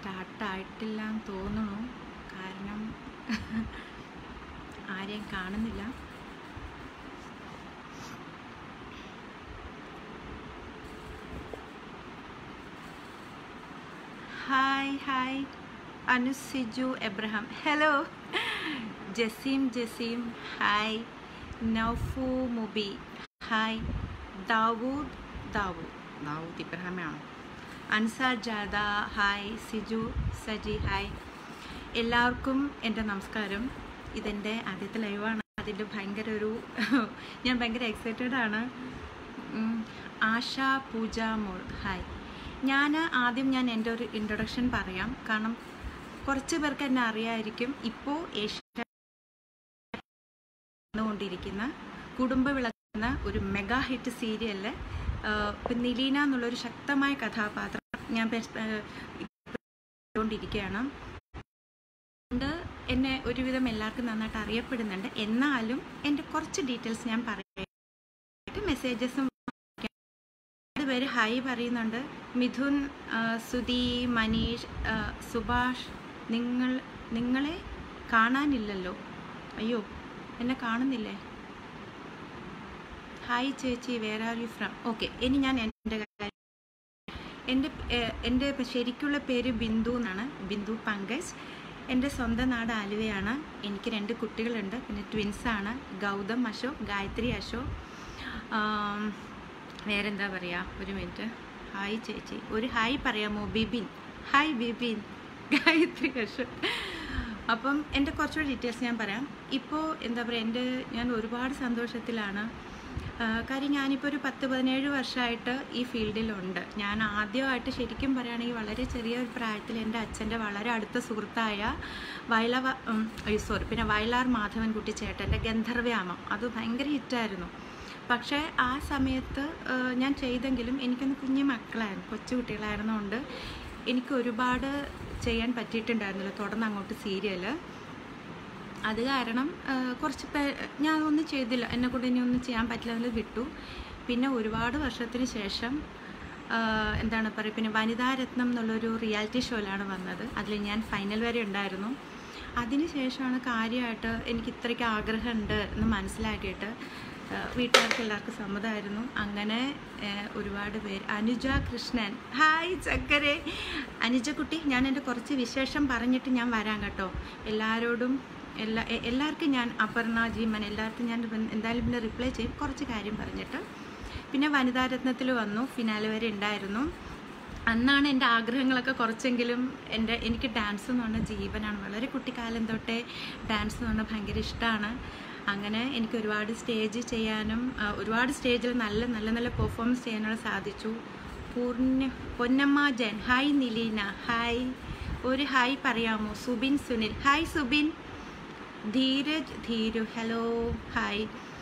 സ്റ്റാർട്ടായിട്ടില്ല എന്ന് തോന്നുന്നു കാരണം ആരെയും കാണുന്നില്ല hi hi Anu Siju Abraham hello Jaseem Jaseem hi Naufu Mubi hi Dawood Dawood Dawood ഇബ്രഹാമാണോ അൻസാർ ജാദ ഹായ് സിജു സജി ഹായ് എല്ലാവർക്കും എൻ്റെ നമസ്കാരം ഇതെൻ്റെ ആദ്യത്തെ ലൈവാണ് അതിൻ്റെ ഭയങ്കര ഒരു ഞാൻ ഭയങ്കര എക്സൈറ്റഡ് ആണ് ഉം, ആശ പൂജ മോൾ ഹായ് ഞാൻ ആദ്യം ഞാൻ എൻ്റെ ഒരു ഇൻട്രൊഡക്ഷൻ പറയാം കാരണം കുറച്ച് പേർക്ക് എന്നെ അറിയായിരിക്കും ഇപ്പോൾ ഏഷ്യ കൊണ്ടിരിക്കുന്ന കുടുംബ വിളക്കുന്ന ഒരു മെഗാ ഹിറ്റ് സീരിയലിൽ ഇപ്പം നിലീന എന്നുള്ളൊരു ശക്തമായ കഥാപാത്രം ഞാൻ കൊണ്ടിരിക്കുകയാണ് അതുകൊണ്ട് എന്നെ ഒരുവിധം എല്ലാവർക്കും നന്നായിട്ട് അറിയപ്പെടുന്നുണ്ട് എന്നാലും എൻ്റെ കുറച്ച് ഡീറ്റെയിൽസ് ഞാൻ പറയാം മെസ്സേജസും പേര് ഹായ് പറയുന്നുണ്ട് മിഥുൻ ആ, സുധി മനീഷ് ആ, സുഭാഷ് നിങ്ങൾ നിങ്ങളെ കാണാനില്ലല്ലോ അയ്യോ എന്നെ കാണുന്നില്ലേ ഹായ് ചേച്ചി where are you from okay ഇനി ഞാൻ എൻ്റെ കാര്യം എൻ്റെ ഏഹ്, എൻ്റെ പ- ശരിക്കുള്ള പേര് ബിന്ദു എന്നാണ് ബിന്ദു പങ്കജ് എൻ്റെ സ്വന്തം നാട് ആലുവയാണ് എനിക്ക് രണ്ട് കുട്ടികളുണ്ട് പിന്നെ ട്വിൻസാണ് ഗൗതം അശോക് ഗായത്രി അശോക് ആം, വേറെന്താ പറയുക ഒരു മിനിറ്റ് ഹായ് ചേച്ചി ഒരു ഹായ് പറയാമോ ബിബിൻ ഹായ് ബിബിൻ ഗായത്രി അശോക് അപ്പം എൻ്റെ കുറച്ചുകൂടി ഡീറ്റെയിൽസ് ഞാൻ പറയാം ഇപ്പോൾ എന്താ പറയുക എൻ്റെ ഞാൻ ഒരുപാട് സന്തോഷത്തിലാണ് ആ, കാര്യം ഞാനിപ്പോൾ ഒരു പത്ത് പതിനേഴ് വർഷമായിട്ട് ഈ ഫീൽഡിലുണ്ട് ഞാൻ ആദ്യമായിട്ട് ശരിക്കും പറയുകയാണെങ്കിൽ വളരെ ചെറിയ ഒരു പ്രായത്തിൽ എൻ്റെ അച്ഛൻ്റെ വളരെ അടുത്ത സുഹൃത്തായ വയലവ സോറി പിന്നെ വയലാർ മാധവൻകുട്ടി ചേട്ടൻ്റെ ഗന്ധർവ്യാമം അത് ഭയങ്കര ഹിറ്റായിരുന്നു പക്ഷേ ആ സമയത്ത് ആ, ഞാൻ ചെയ്തെങ്കിലും എനിക്കൊന്ന് കുഞ്ഞു മക്കളായിരുന്നു കൊച്ചു കുട്ടികളായിരുന്നതുകൊണ്ട് എനിക്ക് ഒരുപാട് ചെയ്യാൻ പറ്റിയിട്ടുണ്ടായിരുന്നില്ല തുടർന്ന് അങ്ങോട്ട് സീരിയൽ അത് കാരണം ആ, കുറച്ച് പേ ഞാൻ ഒന്നും ചെയ്തില്ല എന്നെ കൊണ്ട് ഇനി ഒന്നും ചെയ്യാൻ പറ്റില്ല എന്നുള്ളത് വിട്ടു പിന്നെ ഒരുപാട് വർഷത്തിന് ശേഷം ആ, എന്താണ് പറയുക പിന്നെ വനിതാരത്നം എന്നുള്ളൊരു റിയാലിറ്റി ഷോയിലാണ് വന്നത് അതിൽ ഞാൻ ഫൈനൽ വരെ ഉണ്ടായിരുന്നു അതിനുശേഷമാണ് കാര്യമായിട്ട് എനിക്ക് ഇത്രയ്ക്ക് ആഗ്രഹമുണ്ട് എന്ന് മനസ്സിലാക്കിയിട്ട് ആ, വീട്ടുകാർക്ക് എല്ലാവർക്കും സമ്മതമായിരുന്നു അങ്ങനെ ആ, ഒരുപാട് പേര് അനുജ കൃഷ്ണൻ ഹായ് ചക്കരെ അനുജക്കുട്ടി ഞാൻ എൻ്റെ കുറച്ച് വിശേഷം പറഞ്ഞിട്ട് ഞാൻ വരാം കേട്ടോ എല്ലാവരോടും എല്ലാ എ- എല്ലാവർക്കും ഞാൻ അപർണ ജീമൻ എല്ലാവർക്കും ഞാൻ വന്ന് എന്തായാലും പിന്നെ റിപ്ലൈ ചെയ്യും കുറച്ച് കാര്യം പറഞ്ഞിട്ട് പിന്നെ വനിതാരത്നത്തിൽ വന്നു ഫിനാലെ വരെ ഉണ്ടായിരുന്നു അന്നാണ് എൻ്റെ ആഗ്രഹങ്ങളൊക്കെ കുറച്ചെങ്കിലും എൻ്റെ എനിക്ക് ഡാൻസ് എന്ന് പറഞ്ഞ ജീവനാണ് വളരെ കുട്ടിക്കാലം തൊട്ടേ ഡാൻസ് എന്ന് പറഞ്ഞാൽ ഭയങ്കര ഇഷ്ടമാണ് അങ്ങനെ എനിക്ക് ഒരുപാട് സ്റ്റേജ് ചെയ്യാനും ആ, ഒരുപാട് സ്റ്റേജിൽ നല്ല നല്ല നല്ല പെർഫോമൻസ് ചെയ്യാനുള്ള സാധിച്ചു പൂർണ്ണ പൊന്നമ്മ ജൻ ഹായ് നിലീന ഹായ് ഒരു ഹായ് പറയാമോ Subin Sunil hi Subin Dheeraj Dheeru hello hi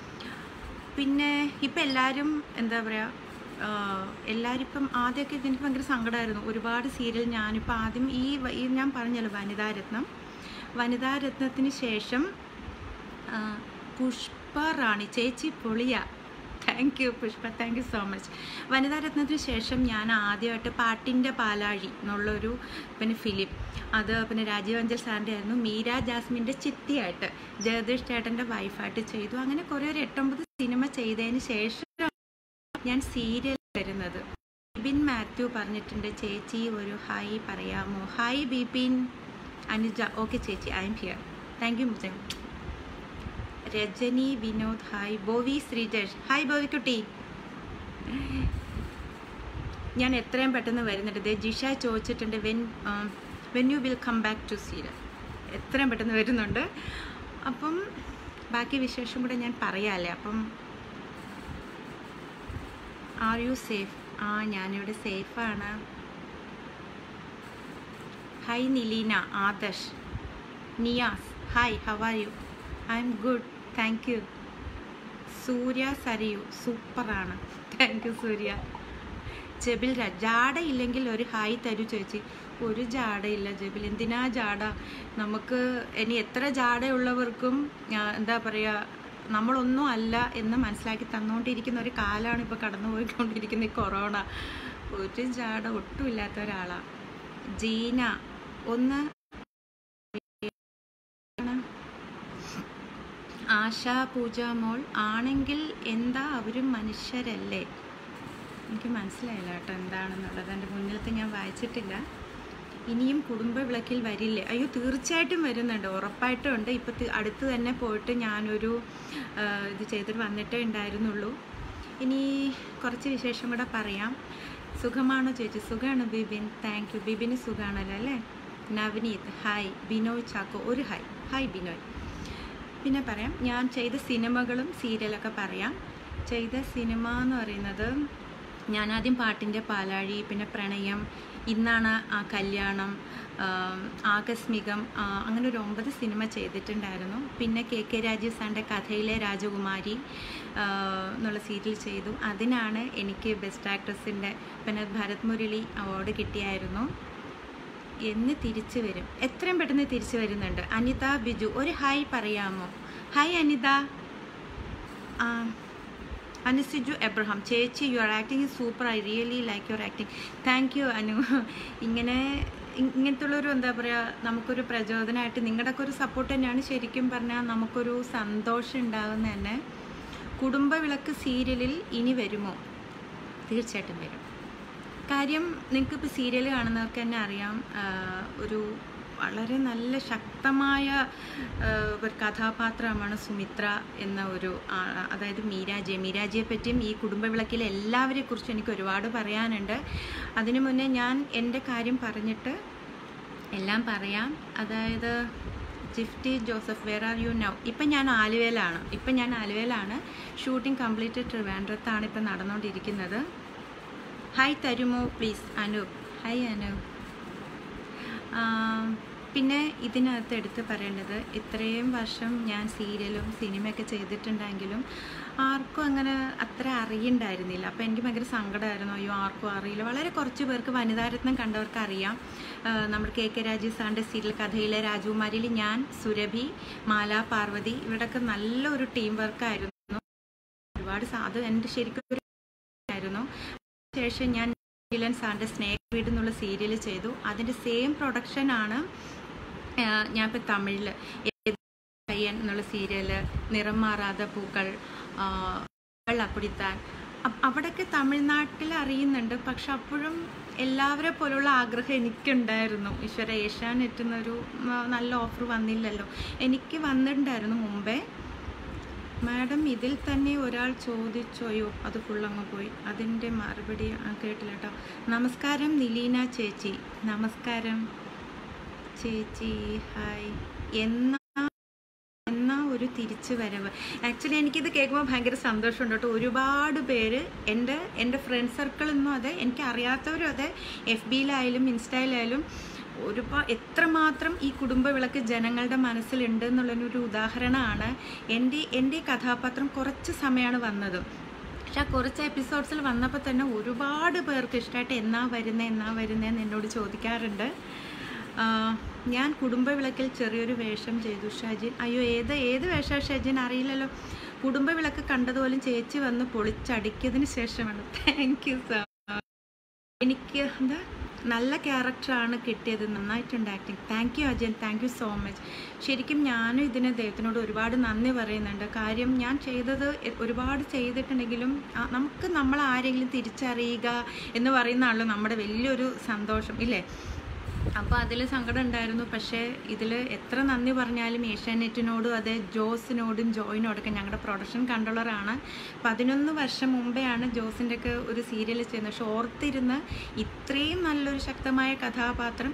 പിന്നെ ഇപ്പം എല്ലാവരും എന്താ പറയുക എല്ലാവരും ഇപ്പം ആദ്യമൊക്കെ എനിക്ക് ഭയങ്കര സങ്കടമായിരുന്നു ഒരുപാട് സീരിയൽ ഞാനിപ്പോൾ ആദ്യം ഈ വ- ഈ ഞാൻ പറഞ്ഞല്ലോ വനിതാരത്നം വനിതാരത്നത്തിന് ശേഷം ആ, പുഷ്പ റാണി ചേച്ചി പൊളിയ thank you Pushpa thank you so much വനിതാരത്നത്തിന് ശേഷം ഞാൻ ആദ്യമായിട്ട് പാട്ടിൻ്റെ പാലാഴി എന്നുള്ളൊരു പിന്നെ ഫിലിം അത് പിന്നെ രാജീവ് അഞ്ചൽ സാറിൻ്റെ ആയിരുന്നു മീര ജാസ്മിൻ്റെ ചിത്തിയായിട്ട് ജഗദീഷ് ചേട്ടൻ്റെ വൈഫായിട്ട് ചെയ്തു അങ്ങനെ കുറേ ഒരു എട്ടൊമ്പത് സിനിമ ചെയ്തതിന് ശേഷം ഞാൻ സീരിയൽ വരുന്നത് ബിപിൻ മാത്യു പറഞ്ഞിട്ടുണ്ട് ചേച്ചി ഒരു ഹായ് പറയാമോ ഹായ് ബിപിൻ അനുജ ഓക്കെ ചേച്ചി I'm here thank you Mujan Rajani Vinod hi Bovi Sreejesh hi ബോവിക്കുട്ടി ഞാൻ എത്രയും പെട്ടെന്ന് വരുന്നുണ്ട് ദേ ജിഷ ചോദിച്ചിട്ടുണ്ട് when when you will come back to serial എത്രയും പെട്ടെന്ന് വരുന്നുണ്ട് അപ്പം ബാക്കി വിശേഷം കൂടെ ഞാൻ പറയാമല്ലേ അപ്പം ആർ യു സേഫ് ആ ഞാനിവിടെ സേഫാണ് hi Nileena Adarsh Niyas hi how are you I I'm good thank you Surya Sarayu സൂപ്പറാണ് താങ്ക് യു സൂര്യ ജബിൽ രാജ് ജാട ഇല്ലെങ്കിൽ ഒരു ഹായ് തരൂ ചേച്ചി ഒരു ജാടയില്ല ജബിൽ എന്തിനാ ജാട നമുക്ക് ഇനി എത്ര ജാടയുള്ളവർക്കും ആ, എന്താ പറയുക നമ്മളൊന്നും അല്ല എന്ന് മനസ്സിലാക്കി തന്നുകൊണ്ടിരിക്കുന്ന ഒരു കാലമാണ് ഇപ്പോൾ കടന്നു പോയിക്കൊണ്ടിരിക്കുന്ന ഈ കൊറോണ ഒരു ജാട ഒട്ടും ഇല്ലാത്ത ഒരാളാണ് ജീന ഒന്ന് ആശ പൂജ മോൾ ആണെങ്കിൽ എന്താ അവരും മനുഷ്യരല്ലേ എനിക്ക് മനസ്സിലായില്ല കേട്ടോ എന്താണെന്നുള്ളത് എൻ്റെ മുന്നിലത്തെ ഞാൻ വായിച്ചിട്ടില്ല ഇനിയും കുടുംബ വിളക്കിൽ വരില്ലേ അയ്യോ തീർച്ചയായിട്ടും വരുന്നുണ്ട് ഉറപ്പായിട്ടും ഉണ്ട് ഇപ്പം തി- അടുത്ത് തന്നെ പോയിട്ട് ഞാനൊരു ആ, ഇത് ചെയ്തിട്ട് വന്നിട്ടേ ഉണ്ടായിരുന്നുള്ളൂ ഇനി കുറച്ച് വിശേഷം കൂടെ പറയാം സുഖമാണോ ചേച്ചി സുഖമാണ് ബിബിൻ താങ്ക് യു ബിബിന് സുഖമാണല്ലോ അല്ലേ നവനീത് ഹായ് ബിനോയ് ചാക്കോ ഒരു ഹായ് ഹായ് ബിനോയ് പിന്നെ പറയാം ഞാൻ ചെയ്ത സിനിമകളും സീരിയലൊക്കെ പറയാം ചെയ്ത സിനിമ എന്ന് പറയുന്നത് ഞാൻ ആദ്യം പാട്ടിൻ്റെ പാലാഴി പിന്നെ പ്രണയം ഇന്നാണ് ആ കല്യാണം ആം, ആകസ്മികം ആ, അങ്ങനെ ഒരു ഒമ്പത് സിനിമ ചെയ്തിട്ടുണ്ടായിരുന്നു പിന്നെ കെ കെ രാജീവ് സാറിൻ്റെ കഥയിലെ രാജകുമാരി ആ, എന്നുള്ള സീരിയൽ ചെയ്തു അതിനാണ് എനിക്ക് ബെസ്റ്റ് ആക്ട്രസിൻ്റെ പിന്നെ ഭരത് മുരളി അവാർഡ് കിട്ടിയായിരുന്നു എന്ന് തിരിച്ചു വരും എത്രയും പെട്ടെന്ന് തിരിച്ചു വരുന്നുണ്ട് അനിത ബിജു ഒരു ഹായ് പറയാമോ ഹായ് അനിത ആ, അനുസിജു എബ്രഹാം ചേച്ചി you are acting super I really like your acting thank you Anu ഇങ്ങനെ ഇ- ഇങ്ങനത്തുള്ളൊരു എന്താ പറയുക നമുക്കൊരു പ്രചോദനമായിട്ട് നിങ്ങളുടെയൊക്കെ ഒരു സപ്പോർട്ട് തന്നെയാണ് ശരിക്കും പറഞ്ഞാൽ നമുക്കൊരു സന്തോഷം ഉണ്ടാകുന്ന തന്നെ കുടുംബ വിളക്ക് സീരിയലിൽ ഇനി വരുമോ തീർച്ചയായിട്ടും വരും കാര്യം നിങ്ങൾക്ക് ഇപ്പോൾ സീരിയൽ കാണുന്നവർക്ക് തന്നെ അറിയാം ആ, ഒരു വളരെ നല്ല ശക്തമായ ആ, ഒരു കഥാപാത്രമാണ് സുമിത്ര എന്ന ഒരു ആ- അതായത് മീരാജിയെ മീരാജിയെ പറ്റിയും ഈ കുടുംബ വിളക്കിലെ എല്ലാവരെ കുറിച്ചും എനിക്ക് ഒരുപാട് പറയാനുണ്ട് അതിനു മുന്നേ ഞാൻ എൻ്റെ കാര്യം പറഞ്ഞിട്ട് എല്ലാം പറയാം അതായത് Gifty Joseph where are you now ഇപ്പം ഞാൻ ആലുവയിലാണ് ഇപ്പം ഞാൻ ആലുവയിലാണ് ഷൂട്ടിംഗ് കംപ്ലീറ്റ് ട്രിവാൻഡ്രത്താണ് ഇപ്പം നടന്നുകൊണ്ടിരിക്കുന്നത് ഹായ് തരുമോ പ്ലീസ് അനൂപ് ഹായ് അനൂപ് ആം, പിന്നെ ഇതിനകത്ത് എടുത്ത് പറയേണ്ടത് ഇത്രയും വർഷം ഞാൻ സീരിയലും സിനിമയൊക്കെ ചെയ്തിട്ടുണ്ടെങ്കിലും ആർക്കും അങ്ങനെ അത്ര അറിയണ്ടായിരുന്നില്ല അപ്പോൾ എനിക്ക് ഭയങ്കര സങ്കടമായിരുന്നു അയ്യോ ആർക്കും അറിയില്ല വളരെ കുറച്ച് പേർക്ക് വനിതാരത്നം കണ്ടവർക്ക് അറിയാം ആ, നമ്മുടെ കെ കെ രാജീവ് സാറിൻ്റെ സീരിയൽ കഥയിലെ രാജകുമാരിയിൽ ഞാൻ സുരഭി മാല പാർവതി ഇവരുടെയൊക്കെ നല്ലൊരു ടീം വർക്കായിരുന്നു ഒരുപാട് സാ അത് എൻ്റെ ശരിക്കും ഒരു ആയിരുന്നു ശേഷം ഞാൻ വിലൻ സാറിൻ്റെ സ്നേക് വീട് എന്നുള്ള സീരിയൽ ചെയ്തു അതിൻ്റെ സെയിം പ്രൊഡക്ഷനാണ് ഞാൻ ഇപ്പോൾ തമിഴിൽ പയ്യൻ എന്നുള്ള സീരിയല് നിറം മാറാതെ പൂക്കൾ ആ, വെള്ളക്കുടിത്താൻ അ- അവിടെയൊക്കെ തമിഴ്നാട്ടിൽ അറിയുന്നുണ്ട് പക്ഷെ അപ്പോഴും എല്ലാവരെ പോലുള്ള ആഗ്രഹം എനിക്കുണ്ടായിരുന്നു ഈശ്വര ഏഷ്യാനെറ്റ് എന്നൊരു ഉം, നല്ല ഓഫർ വന്നില്ലല്ലോ എനിക്ക് വന്നിട്ടുണ്ടായിരുന്നു മുമ്പേ മാഡം ഇതിൽ തന്നെ ഒരാൾ ചോദിച്ചോയോ അത് ഫുൾ അങ്ങ് പോയി അതിൻ്റെ മറുപടി ആ, കേട്ടില്ല കേട്ടോ നമസ്കാരം നിലീന ചേച്ചി നമസ്കാരം ചേച്ചി ഹായ് എന്നാ എന്നാ ഒരു തിരിച്ചു വരവ് ആക്ച്വലി എനിക്കിത് കേൾക്കുമ്പോൾ ഭയങ്കര സന്തോഷമുണ്ട് കേട്ടോ ഒരുപാട് പേര് എൻ്റെ എൻ്റെ ഫ്രണ്ട് സർക്കിളൊന്നും അതെ എനിക്ക് അറിയാത്തവരും അതെ എഫ് ബിയിലായാലും ഇൻസ്റ്റയിലായാലും ഒരുപാട് എത്രമാത്രം ഈ കുടുംബ വിളക്ക് ജനങ്ങളുടെ മനസ്സിലുണ്ട് എന്നുള്ളതിനൊരു ഉദാഹരണമാണ് എൻ്റെ എൻ്റെ ഈ കഥാപാത്രം കുറച്ച് സമയമാണ് വന്നത് പക്ഷെ ആ കുറച്ച് എപ്പിസോഡ്സിൽ വന്നപ്പോൾ തന്നെ ഒരുപാട് പേർക്ക് ഇഷ്ടമായിട്ട് എന്നാ വരുന്നത് എന്നാ വരുന്നതെന്ന് എന്നോട് ചോദിക്കാറുണ്ട് ആ, ഞാൻ കുടുംബ വിളക്കിൽ ചെറിയൊരു വേഷം ചെയ്തു ഷജിൻ അയ്യോ ഏത് ഏത് വേഷം ഷജിൻ അറിയില്ലല്ലോ കുടുംബ വിളക്ക് കണ്ടതുപോലും ചേച്ചി വന്ന് പൊളിച്ചടിക്കിയതിന് ശേഷമാണ് താങ്ക് യു സോ എനിക്ക് എന്താ നല്ല ക്യാരക്ടറാണ് കിട്ടിയത് നന്നായിട്ടുണ്ട് acting thank you Ajayan thank you so much ശരിക്കും ഞാനും ഇതിന് ദൈവത്തിനോട് ഒരുപാട് നന്ദി പറയുന്നുണ്ട് കാര്യം ഞാൻ ചെയ്തത് എ- ഒരുപാട് ചെയ്തിട്ടുണ്ടെങ്കിലും ആ, നമുക്ക് നമ്മൾ ആരെങ്കിലും തിരിച്ചറിയുക എന്ന് പറയുന്നതാണല്ലോ നമ്മുടെ വലിയൊരു സന്തോഷം ഇല്ലേ അപ്പോൾ അതിൽ സങ്കടം ഉണ്ടായിരുന്നു പക്ഷേ ഇതിൽ എത്ര നന്ദി പറഞ്ഞാലും ഏഷ്യാനെറ്റിനോടും അതെ ജോസിനോടും ജോയിനോടൊക്കെ ഞങ്ങളുടെ പ്രൊഡക്ഷൻ കൺട്രോളറാണ് പതിനൊന്ന് വർഷം മുമ്പെയാണ് ജോസിൻ്റെ ഒക്കെ ഒരു സീരിയൽ ചെയ്യുന്നത് പക്ഷെ ഓർത്തിരുന്ന് ഇത്രയും നല്ലൊരു ശക്തമായ കഥാപാത്രം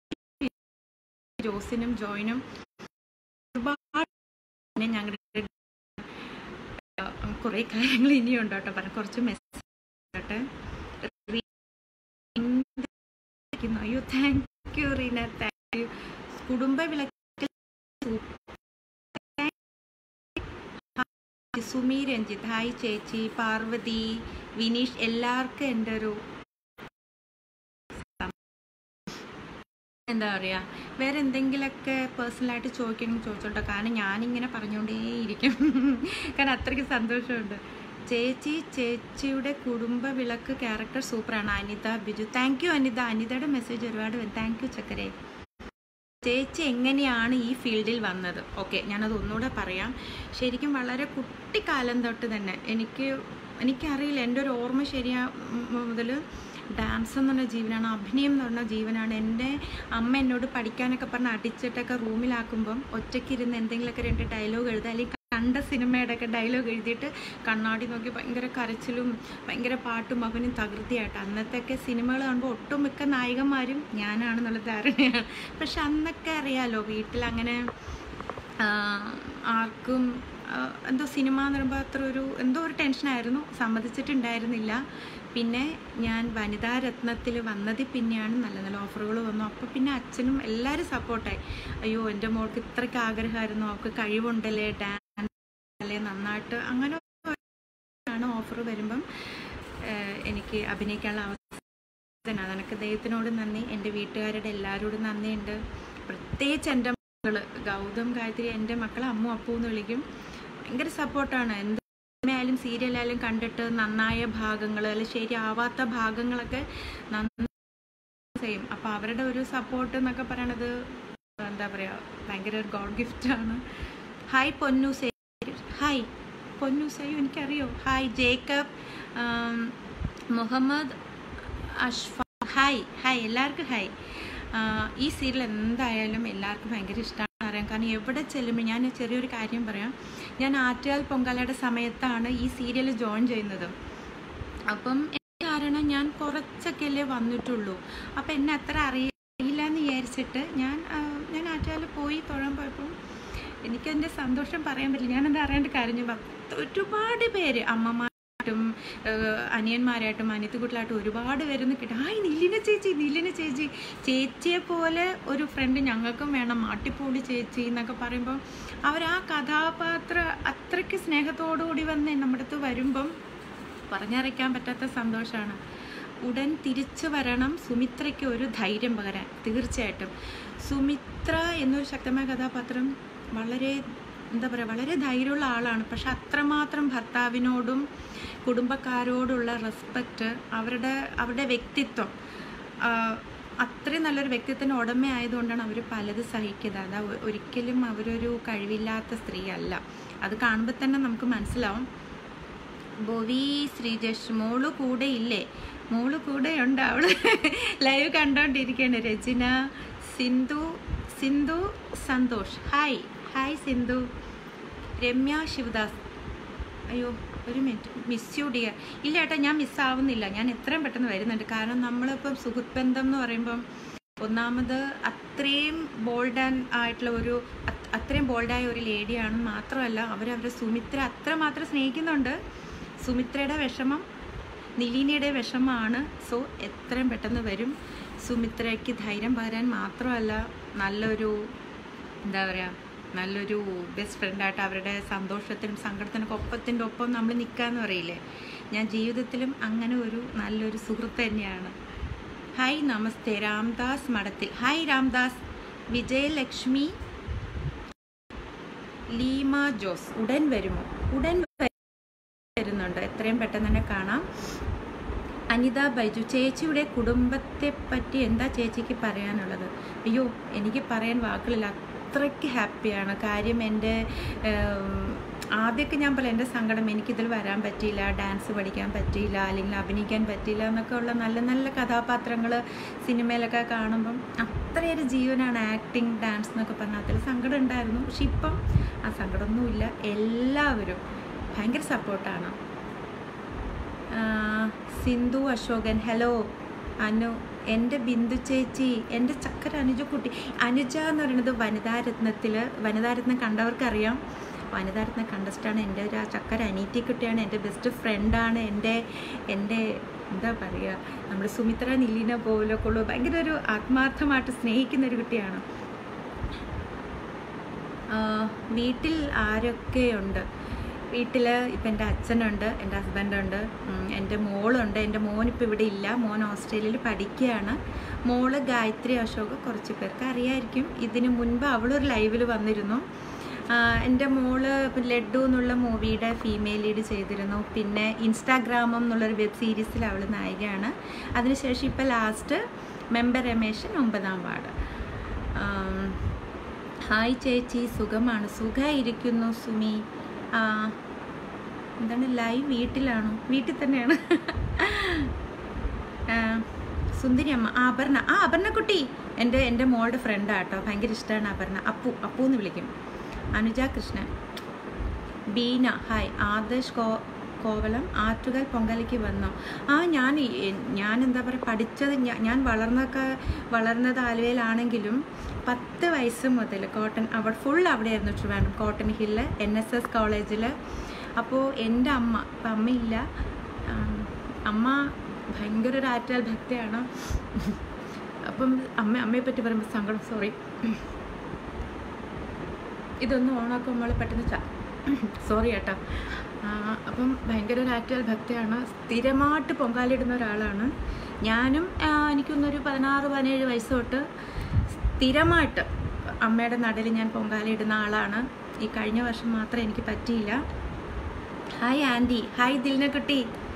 ജോസിനും ജോയിനും ഒരുപാട് പിന്നെ ഞങ്ങളുടെ കുറേ കാര്യങ്ങൾ ഇനിയുണ്ട് കേട്ടോ പറഞ്ഞു കുറച്ച് മെസ്സേജ് അയ്യോ thank you Reena thank you കുടുംബ വിളക്കിൽ സുമി രഞ്ജിത്ത് ഹായ് ചേച്ചി പാർവതി വിനീഷ് എല്ലാവർക്കും എൻ്റെ ഒരു എന്താ പറയുക വേറെ എന്തെങ്കിലുമൊക്കെ പേഴ്സണലായിട്ട് ചോദിക്കണമെങ്കിൽ ചോദിച്ചോട്ടോ കാരണം ഞാനിങ്ങനെ പറഞ്ഞുകൊണ്ടേയിരിക്കും കാരണം അത്രയ്ക്ക് സന്തോഷമുണ്ട് ചേച്ചി ചേച്ചിയുടെ കുടുംബ വിളക്ക് ക്യാരക്ടർ സൂപ്പറാണ് അനിത ബിജു താങ്ക് യു അനിത അനിതയുടെ മെസ്സേജ് ഒരുപാട് താങ്ക് യു ചക്കരേ ചേച്ചി എങ്ങനെയാണ് ഈ ഫീൽഡിൽ വന്നത് ഓക്കെ ഞാനത് ഒന്നുകൂടെ പറയാം ശരിക്കും വളരെ കുട്ടിക്കാലം തൊട്ട് തന്നെ എനിക്ക് എനിക്കറിയില്ല എൻ്റെ ഒരു ഓർമ്മ ശരിയാ മുതൽ ഡാൻസ് എന്ന് പറഞ്ഞ ജീവനാണ് അഭിനയം എന്ന് പറഞ്ഞ ജീവനാണ് എൻ്റെ അമ്മ എന്നോട് പഠിക്കാനൊക്കെ പറഞ്ഞ് അടിച്ചിട്ടൊക്കെ റൂമിലാക്കുമ്പം ഒറ്റയ്ക്കിരുന്ന് എന്തെങ്കിലുമൊക്കെ രണ്ട് ഡയലോഗ് എഴുതുക അല്ലെങ്കിൽ കണ്ട സിനിമയുടെ ഒക്കെ ഡയലോഗ് എഴുതിയിട്ട് കണ്ണാടി നോക്കി ഭയങ്കര കരച്ചിലും ഭയങ്കര പാട്ടും അവനും തകൃതിയായിട്ട് അന്നത്തെയൊക്കെ സിനിമകൾ കാണുമ്പോൾ ഒട്ടുമിക്ക നായികന്മാരും ഞാനാണെന്നുള്ള ധാരണയാണ് പക്ഷെ അന്നൊക്കെ അറിയാലോ വീട്ടിൽ അങ്ങനെ ആ, ആർക്കും ആ, എന്തോ സിനിമ എന്ന് പറയുമ്പോൾ അത്ര ഒരു എന്തോ ഒരു ടെൻഷനായിരുന്നു സമ്മതിച്ചിട്ടുണ്ടായിരുന്നില്ല പിന്നെ ഞാൻ വനിതാ രത്നത്തിൽ വന്നതിൽ പിന്നെയാണ് നല്ല നല്ല ഓഫറുകൾ വന്നു അപ്പോൾ പിന്നെ അച്ഛനും എല്ലാവരും സപ്പോർട്ടായി അയ്യോ എൻ്റെ മോൾക്ക് ഇത്രയ്ക്ക് ആഗ്രഹമായിരുന്നു അവൾക്ക് കഴിവുണ്ടല്ലേ ഡാൻസ് അല്ലേ നന്നായിട്ട് അങ്ങനെ ആണ് ഓഫർ വരുമ്പം ഏഹ്, എനിക്ക് അഭിനയിക്കാനുള്ള അവസരം അതെനിക്ക് ദൈവത്തിനോട് നന്ദി എൻ്റെ വീട്ടുകാരുടെ എല്ലാവരോടും നന്ദിയുണ്ട് പ്രത്യേകിച്ച് എൻ്റെ മക്കള് ഗൗതം ഗായത്രി എൻ്റെ മക്കളെ അമ്മു അപ്പു എന്ന് വിളിക്കും ഭയങ്കര സപ്പോർട്ടാണ് എന്ത് സിനിമയായാലും സീരിയലായാലും കണ്ടിട്ട് നന്നായ ഭാഗങ്ങൾ അല്ലെങ്കിൽ ശരിയാവാത്ത ഭാഗങ്ങളൊക്കെ നന്നായി ചെയ്യും അപ്പോൾ അവരുടെ ഒരു സപ്പോർട്ട് എന്നൊക്കെ പറയണത് എന്താ പറയുക ഭയങ്കര ഒരു ഗോഡ് ഗിഫ്റ്റാണ് hi Ponnu say hi Ponnu സയ്യോ എനിക്കറിയോ ഹായ് ജേക്കബ് ആം, മുഹമ്മദ് അഷ്ഫ ഹായ് ഹായ് എല്ലാവർക്കും ഹായ് ആ, ഈ സീരിയൽ എന്തായാലും എല്ലാവർക്കും ഭയങ്കര ഇഷ്ടമാണ് അറിയാം കാരണം എവിടെ ചെല്ലുമ്പോൾ ഞാൻ ചെറിയൊരു കാര്യം പറയാം ഞാൻ ആറ്റുകാൽ പൊങ്കാലയുടെ സമയത്താണ് ഈ സീരിയൽ ജോയിൻ ചെയ്യുന്നത് അപ്പം എനിക്ക് കാരണം ഞാൻ കുറച്ചൊക്കെ അല്ലേ വന്നിട്ടുള്ളൂ അപ്പം എന്നെ അത്ര അറിയില്ല എന്ന് വിചാരിച്ചിട്ട് ഞാൻ ആ, ഞാൻ ആറ്റുകാൽ പോയി തൊഴാൻ പോയപ്പം എനിക്കെൻ്റെ സന്തോഷം പറയാൻ പറ്റില്ല ഞാനത് അറിയാണ്ട് കരഞ്ഞു പത്ത് ഒരുപാട് പേര് അമ്മമാരായിട്ടും ഏഹ്, അനിയന്മാരായിട്ടും അനിയത്തുകുട്ടിലായിട്ടും ഒരുപാട് പേരൊന്ന് കിട്ടും ഹായ് നിലിന ചേച്ചി നിലിന ചേച്ചി ചേച്ചിയെ പോലെ ഒരു ഫ്രണ്ട് ഞങ്ങൾക്കും വേണം മാട്ടിപ്പൂടി ചേച്ചി എന്നൊക്കെ പറയുമ്പോൾ അവർ ആ കഥാപാത്ര അത്രയ്ക്ക് സ്നേഹത്തോടുകൂടി വന്ന് നമ്മുടെ അടുത്ത് വരുമ്പം പറഞ്ഞറിയിക്കാൻ പറ്റാത്ത സന്തോഷമാണ് ഉടൻ തിരിച്ചു വരണം സുമിത്രയ്ക്ക് ഒരു ധൈര്യം പകരാൻ തീർച്ചയായിട്ടും സുമിത്ര എന്നൊരു ശക്തമായ കഥാപാത്രം വളരെ എന്താ പറയുക വളരെ ധൈര്യമുള്ള ആളാണ് പക്ഷെ അത്രമാത്രം ഭർത്താവിനോടും കുടുംബക്കാരോടുള്ള റെസ്പെക്റ്റ് അവരുടെ അവരുടെ വ്യക്തിത്വം ആ, അത്രയും നല്ലൊരു വ്യക്തിത്വത്തിന് ഉടമയായതുകൊണ്ടാണ് അവർ പലത് സഹിക്കുന്നത് അതാ ഒ- ഒരിക്കലും അവരൊരു കഴിവില്ലാത്ത സ്ത്രീ അല്ല അത് കാണുമ്പോൾ തന്നെ നമുക്ക് മനസ്സിലാവും ബോവി ശ്രീജേഷ് മോള് കൂടെ ഇല്ലേ മോള് കൂടെ ഉണ്ട് അവള് ലൈവ് കണ്ടോണ്ടിരിക്കുകയാണ് രചന സിന്ധു സിന്ധു സന്തോഷ് ഹായ് ഹായ് സിന്ധു രമ്യ ശിവദാസ് അയ്യോ ഒരു മിനിറ്റ് മിസ് യു ഡിയർ ഇല്ല ഏട്ടാ ഞാൻ മിസ്സാവുന്നില്ല ഞാൻ എത്രയും പെട്ടെന്ന് വരുന്നുണ്ട് കാരണം നമ്മളിപ്പം സുഹൃത്ത് ബന്ധം എന്ന് പറയുമ്പം ഒന്നാമത് അത്രയും ബോൾഡ് ആൻഡ് ആയിട്ടുള്ള ഒരു അത്- അത്രയും ബോൾഡായ ഒരു ലേഡിയാണ് മാത്രമല്ല അവരവരുടെ സുമിത്ര അത്രമാത്രം സ്നേഹിക്കുന്നുണ്ട് സുമിത്രയുടെ വിഷമം നിലീനയുടെ വിഷമമാണ് സോ എത്രയും പെട്ടെന്ന് വരും സുമിത്രയ്ക്ക് ധൈര്യം പകരാൻ മാത്രമല്ല നല്ലൊരു എന്താ പറയുക നല്ലൊരു ബെസ്റ്റ് ഫ്രണ്ടായിട്ട് അവരുടെ സന്തോഷത്തിനും സങ്കടത്തിനൊക്കെ ഒപ്പത്തിൻ്റെ ഒപ്പം നമ്മൾ നിൽക്കാന്ന് പറയില്ലേ ഞാൻ ജീവിതത്തിലും അങ്ങനെ ഒരു നല്ലൊരു സുഹൃത്ത് തന്നെയാണ് ഹായ് നമസ്തേ രാംദാസ് മഠത്തിൽ ഹായ് രാംദാസ് വിജയലക്ഷ്മി ലീമ ജോസ് ഉടൻ വരുമോ ഉടൻ വരുന്നുണ്ട് എത്രയും പെട്ടെന്ന് തന്നെ കാണാം അനിത ബൈജു ചേച്ചിയുടെ കുടുംബത്തെ പറ്റി എന്താ ചേച്ചിക്ക് പറയാനുള്ളത് അയ്യോ എനിക്ക് പറയാൻ വാക്കുകളില്ല അത്രയ്ക്ക് ഹാപ്പിയാണ് കാര്യം എൻ്റെ ഏം, ആദ്യമൊക്കെ ഞാൻ പറയാം എൻ്റെ സങ്കടം എനിക്കിതിൽ വരാൻ പറ്റിയില്ല ഡാൻസ് പഠിക്കാൻ പറ്റിയില്ല അല്ലെങ്കിൽ അഭിനയിക്കാൻ പറ്റിയില്ല എന്നൊക്കെ ഉള്ള നല്ല നല്ല കഥാപാത്രങ്ങൾ സിനിമയിലൊക്കെ കാണുമ്പം അത്രയൊരു ജീവനാണ് ആക്ടിങ് ഡാൻസ് എന്നൊക്കെ പറഞ്ഞാൽ അതിൽ സങ്കടം ഉണ്ടായിരുന്നു പക്ഷെ ഇപ്പം ആ സങ്കടമൊന്നുമില്ല എല്ലാവരും ഭയങ്കര സപ്പോർട്ടാണ് ആഹ് സിന്ധു അശോകൻ ഹലോ അനു എൻ്റെ ബിന്ദു ചേച്ചി എൻ്റെ ചക്കര അനുജക്കുട്ടി അനുജ എന്ന് പറയുന്നത് വനിതാരത്നത്തിൽ വനിതാരത്നം കണ്ടവർക്കറിയാം വനിതാരത്നം കണ്ടസ്റ്റാണ് എൻ്റെ ഒരു ആ ചക്കര അനീറ്റിക്കുട്ടിയാണ് എൻ്റെ ബെസ്റ്റ് ഫ്രണ്ടാണ് എൻ്റെ എൻ്റെ എന്താ പറയുക നമ്മുടെ സുമിത്ര നിലീന പോലൊക്കെ ഉള്ള ഭയങ്കര ഒരു ആത്മാർത്ഥമായിട്ട് സ്നേഹിക്കുന്ന ഒരു കുട്ടിയാണ് ആഹ് വീട്ടിൽ ആരൊക്കെയുണ്ട് വീട്ടിൽ ഇപ്പം എൻ്റെ അച്ഛനുണ്ട് എൻ്റെ ഹസ്ബൻഡുണ്ട് ഉം, എൻ്റെ മോളുണ്ട് എൻ്റെ മോനിപ്പോൾ ഇവിടെ ഇല്ല മോൻ ഓസ്ട്രേലിയയിൽ പഠിക്കുകയാണ് മോള് ഗായത്രി അശോക് കുറച്ച് പേർക്ക് അറിയായിരിക്കും ഇതിന് മുൻപ് അവളൊരു ലൈവിൽ വന്നിരുന്നു ആഹ് എൻ്റെ മോള് ഇപ്പം ലഡ്ഡു എന്നുള്ള മൂവിയുടെ ഫീമെയിൽ ലീഡ് ചെയ്തിരുന്നു പിന്നെ ഇൻസ്റ്റാഗ്രാമം എന്നുള്ളൊരു വെബ് സീരീസിൽ അവൾ നായികയാണ് അതിനുശേഷം ഇപ്പം ലാസ്റ്റ് മെമ്പർ രമേശൻ ഒമ്പതാം വാർഡ് ആം, ഹായ് ചേച്ചി സുഖമാണ് സുഖമായിരിക്കുന്നു സുമി ആ, എന്താണ് ലൈവ് വീട്ടിലാണോ വീട്ടിൽ തന്നെയാണ് ആ, സുന്ദരി അമ്മ ആ അപർണ ആ അപർണ കുട്ടി എൻ്റെ എൻ്റെ മോളുടെ ഫ്രണ്ടാണ് കേട്ടോ ഭയങ്കര ഇഷ്ടമാണ് അപർണ അപ്പു അപ്പു എന്ന് വിളിക്കും അനുജ കൃഷ്ണൻ ബീന ഹായ് ആദർശ് കോ കോവളം ആറ്റുകാൽ പൊങ്കലിക്ക് വന്നോ ആ ഞാൻ ഈ- ഞാൻ എന്താ പറയുക പഠിച്ചത് ഞാ- ഞാൻ വളർന്നൊക്കെ വളർന്നത് ആലുവയിലാണെങ്കിലും പത്ത് വയസ്സ് മുതൽ കോട്ടൺ അവിടെ ഫുൾ അവിടെയായിരുന്നു Trivandrum Cotton Hill N S S കോളേജിൽ അപ്പോൾ എൻ്റെ അമ്മ ഇപ്പം അമ്മയില്ല ആ, അമ്മ ഭയങ്കര ഒരു ആറ്റാൽ ഭക്തിയാണ് അപ്പം അമ്മ അമ്മയെ പറ്റി പറയുമ്പോൾ സങ്കടം സോറി ഇതൊന്ന് ഓണാക്കും നമ്മൾ പെട്ടെന്ന് ചാ സോറി കേട്ടോ ആ, അപ്പം ഭയങ്കര ഒരു ആറ്റുകാൽ ഭക്തിയാണ് സ്ഥിരമായിട്ട് പൊങ്കാലിടുന്ന ഒരാളാണ് ഞാനും ആ, എനിക്കൊന്നൊരു പതിനാറ് പതിനേഴ് വയസ്സ് തൊട്ട് സ്ഥിരമായിട്ട് അമ്മയുടെ നടയിൽ ഞാൻ പൊങ്കാലിടുന്ന ആളാണ് ഈ കഴിഞ്ഞ വർഷം മാത്രം എനിക്ക് പറ്റിയില്ല ഹായ് ആൻറ്റി ഹായ് ദിൽനക്കുട്ടി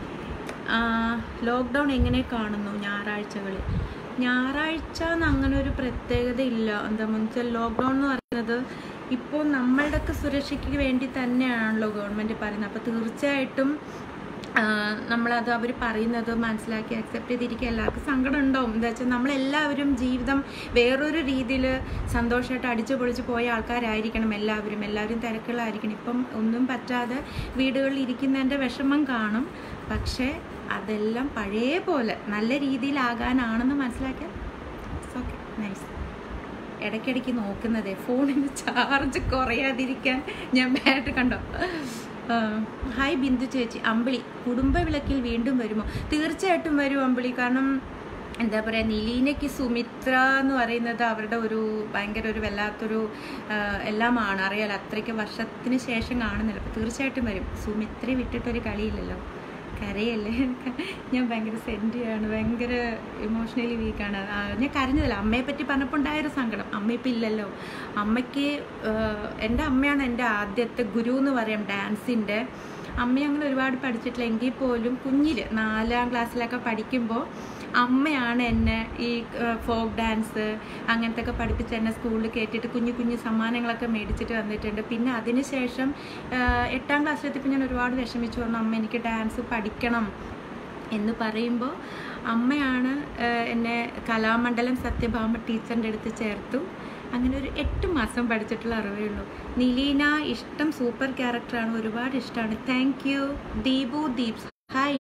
ലോക്ക്ഡൗൺ എങ്ങനെ കാണുന്നു ഞായറാഴ്ചകളിൽ ഞായറാഴ്ച എന്ന് അങ്ങനെ ഒരു പ്രത്യേകത ഇല്ല എന്താ വെച്ചാൽ ലോക്ക്ഡൗൺ എന്ന് പറയുന്നത് ഇപ്പോൾ നമ്മളുടെയൊക്കെ സുരക്ഷയ്ക്ക് വേണ്ടി തന്നെയാണല്ലോ ഗവൺമെൻറ് പറയുന്നത് അപ്പോൾ തീർച്ചയായിട്ടും ആ, നമ്മളത് അവർ പറയുന്നത് മനസ്സിലാക്കി അക്സെപ്റ്റ് ചെയ്തിരിക്കുക എല്ലാവർക്കും സങ്കടം ഉണ്ടാവും എന്താ വെച്ചാൽ നമ്മളെല്ലാവരും ജീവിതം വേറൊരു രീതിയിൽ സന്തോഷമായിട്ട് അടിച്ചു പൊളിച്ച് പോയ ആൾക്കാരായിരിക്കണം എല്ലാവരും എല്ലാവരും തിരക്കുകളായിരിക്കണം ഇപ്പം ഒന്നും പറ്റാതെ വീടുകളിൽ ഇരിക്കുന്നതിൻ്റെ വിഷമം കാണും പക്ഷേ അതെല്ലാം പഴയ പോലെ നല്ല രീതിയിലാകാനാണെന്ന് മനസ്സിലാക്കിയാൽ ഓക്കെ നൈസ് ഇടയ്ക്കിടയ്ക്ക് നോക്കുന്നതേ ഫോണിന് ചാർജ് കുറയാതിരിക്കാൻ ഞാൻ ബാറ്റ് കണ്ടോ ആ, ഹായ് ബിന്ദു ചേച്ചി അമ്പിളി കുടുംബ വിളക്കിൽ വീണ്ടും വരുമോ തീർച്ചയായിട്ടും വരും അമ്പിളി കാരണം എന്താ പറയുക നിലീനയ്ക്ക് സുമിത്ര എന്ന് പറയുന്നത് അവരുടെ ഒരു ഭയങ്കര ഒരു വല്ലാത്തൊരു ആ, എല്ലാമാണ് അറിയാലോ അത്രയ്ക്ക് വർഷത്തിന് ശേഷം കാണുന്നില്ല അപ്പോൾ തീർച്ചയായിട്ടും വരും സുമിത്ര വിട്ടിട്ടൊരു കളിയില്ലല്ലോ കരയല്ലേ ഞാൻ ഭയങ്കര സെൻറ്റിയാണ് ഭയങ്കര ഇമോഷണലി വീക്കാണ് ഞാൻ കരഞ്ഞതല്ല അമ്മയെ പറ്റി പറഞ്ഞപ്പോൾ ഉണ്ടായൊരു സങ്കടം അമ്മ ഇപ്പം ഇല്ലല്ലോ അമ്മയ്ക്ക് ആഹ്, എൻ്റെ അമ്മയാണ് എൻ്റെ ആദ്യത്തെ ഗുരു എന്ന് പറയാം ഡാൻസിൻ്റെ അമ്മ അങ്ങനെ ഒരുപാട് പഠിച്ചിട്ടില്ല എങ്കിൽ പോലും കുഞ്ഞിൽ നാലാം ക്ലാസ്സിലൊക്കെ പഠിക്കുമ്പോൾ അമ്മയാണ് എന്നെ ഈ ഫോക്ക് ഡാൻസ് അങ്ങനത്തെ ഒക്കെ പഠിപ്പിച്ച് എന്നെ സ്കൂളിൽ കയറ്റിയിട്ട് കുഞ്ഞു കുഞ്ഞു സമ്മാനങ്ങളൊക്കെ മേടിച്ചിട്ട് വന്നിട്ടുണ്ട് പിന്നെ അതിനുശേഷം ആഹ്, എട്ടാം ക്ലാസ്സിലെത്തിയപ്പോൾ ഞാൻ ഒരുപാട് വിഷമിച്ചു പറഞ്ഞു അമ്മ എനിക്ക് ഡാൻസ് പഠിക്കണം എന്ന് പറയുമ്പോൾ അമ്മയാണ് ആഹ്, എന്നെ കലാമണ്ഡലം സത്യഭാമ ടീച്ചറിൻ്റെ അടുത്ത് ചേർത്തു അങ്ങനെ ഒരു എട്ട് മാസം പഠിച്ചിട്ടുള്ള അറിവേ ഉള്ളൂ നിലീന ഇഷ്ടം സൂപ്പർ ക്യാരക്ടറാണ് ഒരുപാട് ഇഷ്ടമാണ് thank you Deepu Deeps hi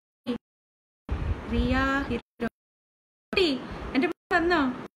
Riya ഹിരോ എൻ്റെ വന്നോ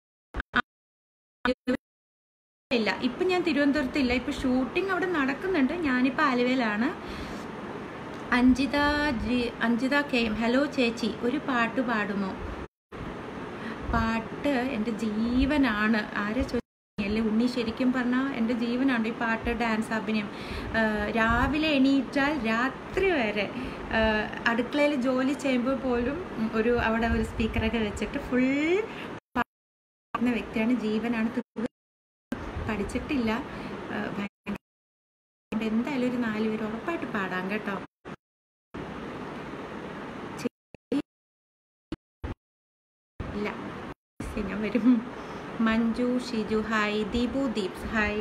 ഇല്ല ഇപ്പൊ ഞാൻ തിരുവനന്തപുരത്ത് ഇല്ല ഇപ്പൊ ഷൂട്ടിംഗ് അവിടെ നടക്കുന്നുണ്ട് ഞാനിപ്പോ ആലുവയിലാണ് Anjitha G Anjitha K M hello ചേച്ചി ഒരു പാട്ട് പാടുമോ പാട്ട് എൻ്റെ ജീവനാണ് ആരെ ചോദിക്കല്ലേ ഉണ്ണി ശരിക്കും പറഞ്ഞാൽ എൻ്റെ ജീവനാണ് ഈ പാട്ട് ഡാൻസ് അഭിനയം ആ, രാവിലെ എണീറ്റാൽ രാത്രി വരെ അടുക്കളയിൽ ജോലി ചെയ്യുമ്പോൾ പോലും ഉം, ഒരു അവിടെ ഒരു സ്പീക്കറൊക്കെ വെച്ചിട്ട് ഫുൾ പാടുന്ന വ്യക്തിയാണ് ജീവനാണ് തീർ- പഠിച്ചിട്ടില്ല ആ, ഭയങ്കര എന്തായാലും ഒരു നാല് പേര് ഉറപ്പായിട്ട് പാടാം കേട്ടോ ഇല്ല ശരി, ഞാൻ വരും മഞ്ജു ഷിജു ഹായ് ദീപു ദീപ്സ് ഹായ്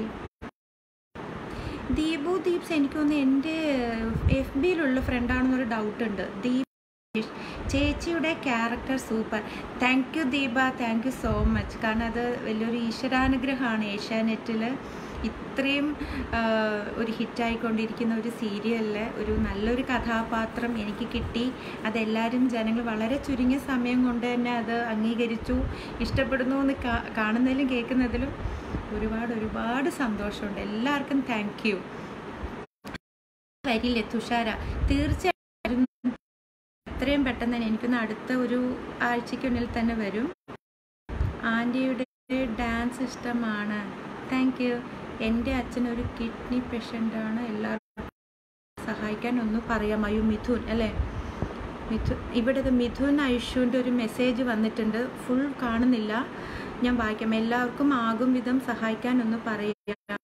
ദീപു ദീപ്സ് എനിക്ക് തോന്നുന്നു എൻ്റെ എഫ് ബിയിലുള്ള ഫ്രണ്ടാണെന്നൊരു ഡൗട്ട് ഉണ്ട് ദീപ് ചേച്ചിയുടെ character super thank you Deepa thank you so much കാരണം അത് വലിയൊരു ഈശ്വരാനുഗ്രഹമാണ് ഏഷ്യാനെറ്റിൽ ഇത്രയും ആ, ഒരു ഹിറ്റായിക്കൊണ്ടിരിക്കുന്ന ഒരു സീരിയലിൽ ഒരു നല്ലൊരു കഥാപാത്രം എനിക്ക് കിട്ടി അതെല്ലാവരും ജനങ്ങൾ വളരെ ചുരുങ്ങിയ സമയം കൊണ്ട് തന്നെ അത് അംഗീകരിച്ചു ഇഷ്ടപ്പെടുന്നു എന്ന് കാ- കാണുന്നതിലും കേൾക്കുന്നതിലും ഒരുപാട് ഒരുപാട് സന്തോഷമുണ്ട് എല്ലാവർക്കും താങ്ക് യു വരില്ലേ തുഷാര തീർച്ചയായും എത്രയും പെട്ടെന്ന് തന്നെ എനിക്കൊന്ന് അടുത്ത ഒരു ആഴ്ചയ്ക്കുള്ളിൽ തന്നെ വരും ആൻറ്റിയുടെ ഡാൻസ് ഇഷ്ടമാണ് താങ്ക് യു എൻ്റെ അച്ഛനൊരു കിഡ്നി പേഷ്യൻ്റാണ് എല്ലാവർക്കും സഹായിക്കാൻ ഒന്ന് പറയാം അയ്യോ മിഥുൻ അല്ലേ മിഥുൻ ഇവിടെ ഇത് മിഥുൻ ഐഷുവിൻ്റെ ഒരു മെസ്സേജ് വന്നിട്ടുണ്ട് ഫുൾ കാണുന്നില്ല ഞാൻ വായിക്കാം എല്ലാവർക്കും ആകും വിധം സഹായിക്കാൻ ഒന്ന് പറയാം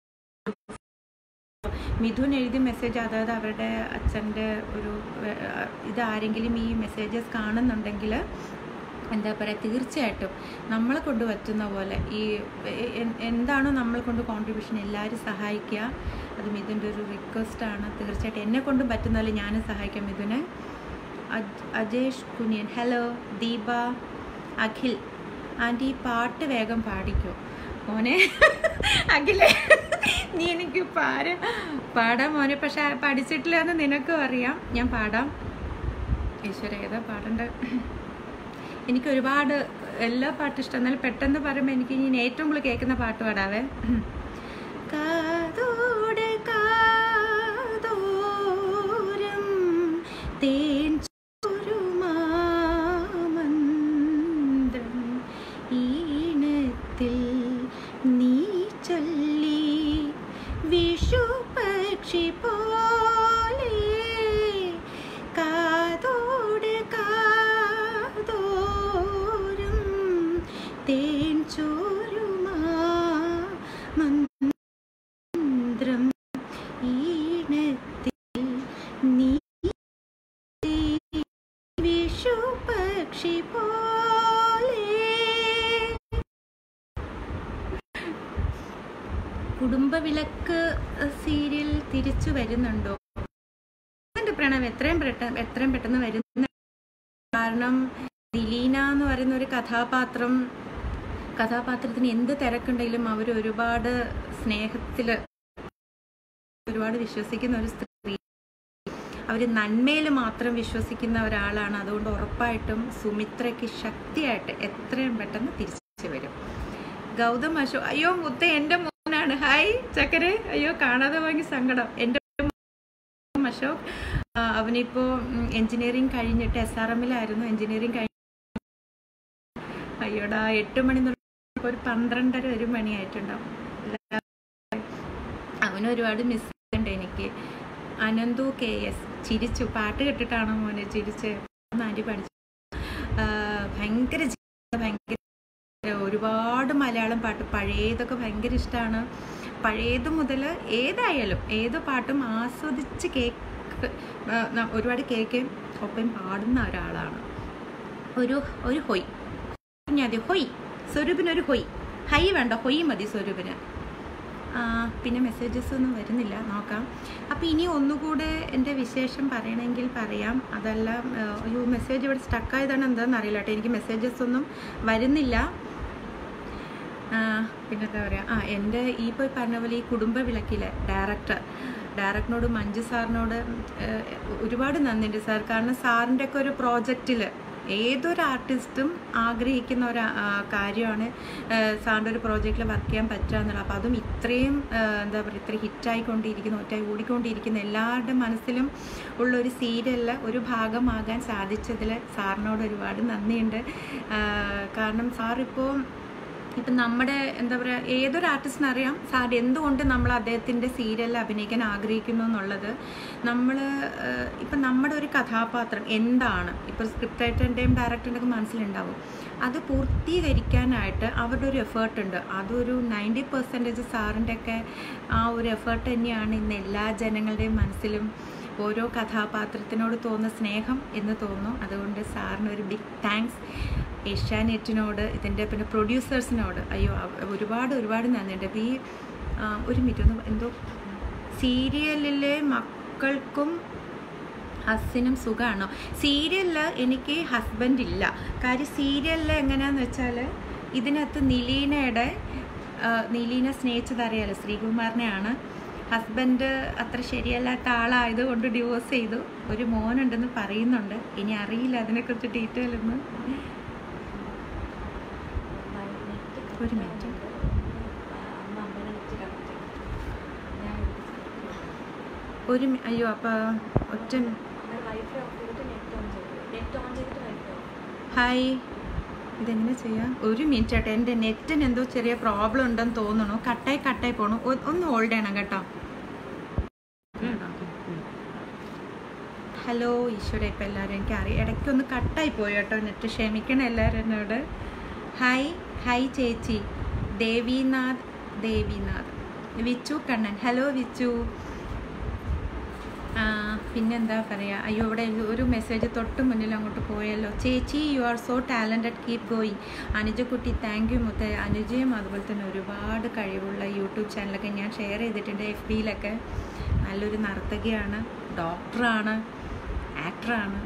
മിഥുൻ എഴുതിയ മെസ്സേജ് അതായത് അവരുടെ അച്ഛൻ്റെ ഒരു ഏഹ്, ഇതാരെങ്കിലും ഈ മെസ്സേജസ് കാണുന്നുണ്ടെങ്കിൽ എന്താ പറയുക തീർച്ചയായിട്ടും നമ്മളെ കൊണ്ട് പറ്റുന്ന പോലെ ഈ എ- എ- എന്താണോ നമ്മളെ കൊണ്ട് കോൺട്രിബ്യൂഷൻ എല്ലാവരും സഹായിക്കുക അത് മിഥുൻ്റെ ഒരു റിക്വസ്റ്റാണ് തീർച്ചയായിട്ടും എന്നെ കൊണ്ടും പറ്റുന്ന പോലെ ഞാനും സഹായിക്കാം മിഥുനെ അജ്- അജേഷ് കുര്യൻ ഹലോ ദീപ അഖിൽ ആൻറ്റി പാട്ട് വേഗം പാടിക്കോ മോനെ അഖിലേ നീ എനിക്ക് പാര പാടാം മോനെ പക്ഷെ പഠിച്ചിട്ടില്ല എന്ന് നിനക്കും അറിയാം ഞാൻ പാടാം ഈശ്വര ഏതാ പാടണ്ട എനിക്ക് ഒരുപാട് എല്ലാ പാട്ടും ഇഷ്ടം എന്നാലും പെട്ടെന്ന് പറയുമ്പോൾ എനിക്ക് ഇനി ഏറ്റവും കൂടുതൽ കേൾക്കുന്ന പാട്ട് പാടാവേ കാതോട് കാതോരം തേൻ ചുരുമാമന്ത്രം ഈണത്തിൽ നീ ചൊല്ലി വിഷു പക്ഷി പോലെ കാതോട് കാതോരം തേൻ ചോരുമാ മന്ത്രം ഈണത്തിൽ നീ വിഷു പക്ഷി പോലെ കുടുംബവിളക്ക് സീരിയൽ തിരിച്ചു വരുന്നുണ്ടോ എന്റെ പ്രണവ് എത്രയും പെട്ടെന്ന് എത്രയും പെട്ടെന്ന് വരുന്ന കാരണം ദിലീന എന്ന് പറയുന്ന ഒരു കഥാപാത്രം കഥാപാത്രത്തിന് എന്ത് തിരക്കുണ്ടെങ്കിലും അവർ ഒരുപാട് സ്നേഹത്തിൽ ഒരുപാട് വിശ്വസിക്കുന്ന ഒരു സ്ത്രീ അവർ നന്മയിൽ മാത്രം വിശ്വസിക്കുന്ന ഒരാളാണ് അതുകൊണ്ട് ഉറപ്പായിട്ടും സുമിത്രയ്ക്ക് ശക്തിയായിട്ട് എത്രയും പെട്ടെന്ന് തിരിച്ചു വരും ഗൗതം അശോ അയ്യോ മുത്ത എൻ്റെ മോനാണ് ഹായ് ചക്കരെ അയ്യോ കാണാതെ വാങ്ങി സങ്കടം എൻ്റെ മോൻ അശോക് ആ, അവനിപ്പോ എഞ്ചിനീയറിംഗ് കഴിഞ്ഞിട്ട് എസ് ആർ എമ്മിലായിരുന്നു എഞ്ചിനീയറിംഗ് കഴിഞ്ഞ അയ്യോടാ എട്ട് മണി തൊട്ട് ഇപ്പൊ ഒരു പന്ത്രണ്ടര ഒരു മണിയായിട്ടുണ്ടാവും അവന് ഒരുപാട് മിസ് ഉണ്ട് എനിക്ക് അനന്തു കെ എസ് ചിരിച്ചു പാട്ട് കേട്ടിട്ടാണോ മോനെ ചിരിച്ച് ആൻറ്റി പഠിച്ചു ആ, ഭയങ്കര ജി- ഭയങ്കര ഒരുപാട് മലയാളം പാട്ട് പഴയതൊക്കെ ഭയങ്കര ഇഷ്ടമാണ് പഴയത് മുതൽ ഏതായാലും ഏത് പാട്ടും ആസ്വദിച്ച് കേക്ക് ആ, ന- ഒരുപാട് കേൾക്കുകയും ഒപ്പം പാടുന്ന ഒരാളാണ് ഒരു ഒരു ഹൊയ് കുഞ്ഞാതി ഹൊയ് സ്വരൂപിനൊരു ഹൊയ് ഹൈ വേണ്ട ഹൊയ് മതി സ്വരൂപിന് ആ, പിന്നെ മെസ്സേജസ് ഒന്നും വരുന്നില്ല നോക്കാം അപ്പോൾ ഇനി ഒന്നുകൂടെ എൻ്റെ വിശേഷം പറയണമെങ്കിൽ പറയാം അതല്ല ആ, അയ്യോ മെസ്സേജ് ഇവിടെ സ്റ്റക്കായതാണ് എന്താണെന്ന് അറിയില്ല കേട്ടോ എനിക്ക് മെസ്സേജസ് ഒന്നും വരുന്നില്ല ആ, പിന്നെന്താ പറയുക ആ എൻ്റെ ഈ പോയി പറഞ്ഞ പോലെ ഈ കുടുംബ വിളക്കിലെ ഡയറക്ടർ ഡയറക്ടറിനോട് മഞ്ജു സാറിനോട് ഏഹ്, ഒരുപാട് നന്ദിയുണ്ട് സാർ കാരണം സാറിൻ്റെ ഒക്കെ ഒരു പ്രോജക്റ്റിൽ ഏതൊരു ആർട്ടിസ്റ്റും ആഗ്രഹിക്കുന്ന ഒരു ആ, കാര്യമാണ് ഏഹ്, സാറിൻ്റെ ഒരു പ്രോജക്റ്റിൽ വർക്ക് ചെയ്യാൻ പറ്റുക എന്നുള്ളത് അപ്പോൾ അതും ഇത്രയും ഏഹ്, എന്താ പറയുക ഇത്രയും ഹിറ്റായിക്കൊണ്ടിരിക്കുന്ന ഒറ്റായി ഓടിക്കൊണ്ടിരിക്കുന്ന എല്ലാവരുടെ മനസ്സിലും ഉള്ള ഒരു സീരിയലിൽ ഒരു ഭാഗമാകാൻ സാധിച്ചതിൽ സാറിനോട് ഒരുപാട് നന്ദിയുണ്ട് ആഹ്, കാരണം സാറിപ്പോൾ ഇപ്പം നമ്മുടെ എന്താ പറയുക ഏതൊരു ആർട്ടിസ്റ്റിനും അറിയാം സാർ എന്തുകൊണ്ട് നമ്മൾ അദ്ദേഹത്തിൻ്റെ സീരിയലിൽ അഭിനയിക്കാൻ ആഗ്രഹിക്കുന്നു എന്നുള്ളത് നമ്മൾ ഇപ്പം നമ്മുടെ ഒരു കഥാപാത്രം എന്താണ് ഇപ്പോൾ സ്ക്രിപ്റ്റ് റൈറ്ററിൻ്റെയും ഡയറക്ടറിൻ്റെയൊക്കെ മനസ്സിലുണ്ടാവും അത് പൂർത്തീകരിക്കാനായിട്ട് അവരുടെ ഒരു എഫേർട്ട് ഉണ്ട് അതൊരു നയൻറ്റി പെർസെൻറ്റേജ് സാറിൻ്റെയൊക്കെ ആ ഒരു എഫേർട്ട് തന്നെയാണ് ഇന്ന് എല്ലാ ജനങ്ങളുടെയും മനസ്സിലും ഓരോ കഥാപാത്രത്തിനോട് തോന്നുന്ന സ്നേഹം എന്ന് തോന്നുന്നു അതുകൊണ്ട് സാറിന് ഒരു ബിഗ് താങ്ക്സ് ഏഷ്യാനെറ്റിനോട് ഇതിൻ്റെ പിന്നെ പ്രൊഡ്യൂസേഴ്സിനോട് അയ്യോ അവ- ഒരുപാട് ഒരുപാട് നന്ദിയുണ്ട് അപ്പോൾ ഈ ആ, ഒരു മിനിറ്റ് ഒന്ന് എന്തോ സീരിയലിലെ മക്കൾക്കും ഹസ്സിനും സുഖമാണോ സീരിയലിൽ എനിക്ക് ഹസ്ബൻഡ് ഇല്ല കാര്യം സീരിയലിൽ എങ്ങനെയാന്ന് വെച്ചാൽ ഇതിനകത്ത് നിലീനയുടെ ആ, നിലീന സ്നേഹിച്ചത് അറിയാലോ ശ്രീകുമാറിനെയാണ് ഹസ്ബൻഡ് അത്ര ശരിയല്ലാത്ത ആളായതുകൊണ്ട് ഡിവോഴ്സ് ചെയ്തു ഒരു മോനുണ്ടെന്ന് പറയുന്നുണ്ട് ഇനി അറിയില്ല അതിനെക്കുറിച്ച് ഡീറ്റെയിൽ ഒന്നും ഒരു മിനിറ്റ് ഒരു മി- അയ്യോ അപ്പോൾ ഒറ്റ മി- ഹായ് ഇതെങ്ങനെ ചെയ്യാം ഒരു മിനിറ്റ് കേട്ടോ എൻ്റെ നെറ്റിന് എന്തോ ചെറിയ പ്രോബ്ലം ഉണ്ടെന്ന് തോന്നുന്നു കട്ടായി കട്ടായി പോണു ഒ- ഒന്ന് ഹോൾഡ് ചെയ്യണം കേട്ടോ ഹലോ ഈശ്വര ഇപ്പം എല്ലാവരും എനിക്ക് അറിയാം ഇടയ്ക്കൊന്ന് കട്ടായി പോയി കേട്ടോ നെറ്റ് ക്ഷമിക്കണം എല്ലാവരും എന്നോട് ഹായ് ഹായ് ചേച്ചി ദേവിനാഥ് ദേവിനാഥ് വിച്ചു കണ്ണൻ ഹലോ വിച്ചു ആ, പിന്നെന്താ പറയുക അയ്യോ ഇവിടെ ഒരു മെസ്സേജ് തൊട്ട് മുന്നിൽ അങ്ങോട്ട് പോയല്ലോ ചേച്ചി you are so talented keep going അനുജക്കുട്ടി താങ്ക് യു മുത്തേ അനുജയും അതുപോലെ തന്നെ ഒരുപാട് കഴിവുള്ള യൂട്യൂബ് ചാനലൊക്കെ ഞാൻ ഷെയർ ചെയ്തിട്ടുണ്ട് എഫ് ബിയിലൊക്കെ നല്ലൊരു നർത്തകിയാണ് ഡോക്ടറാണ് ആക്ടറാണ്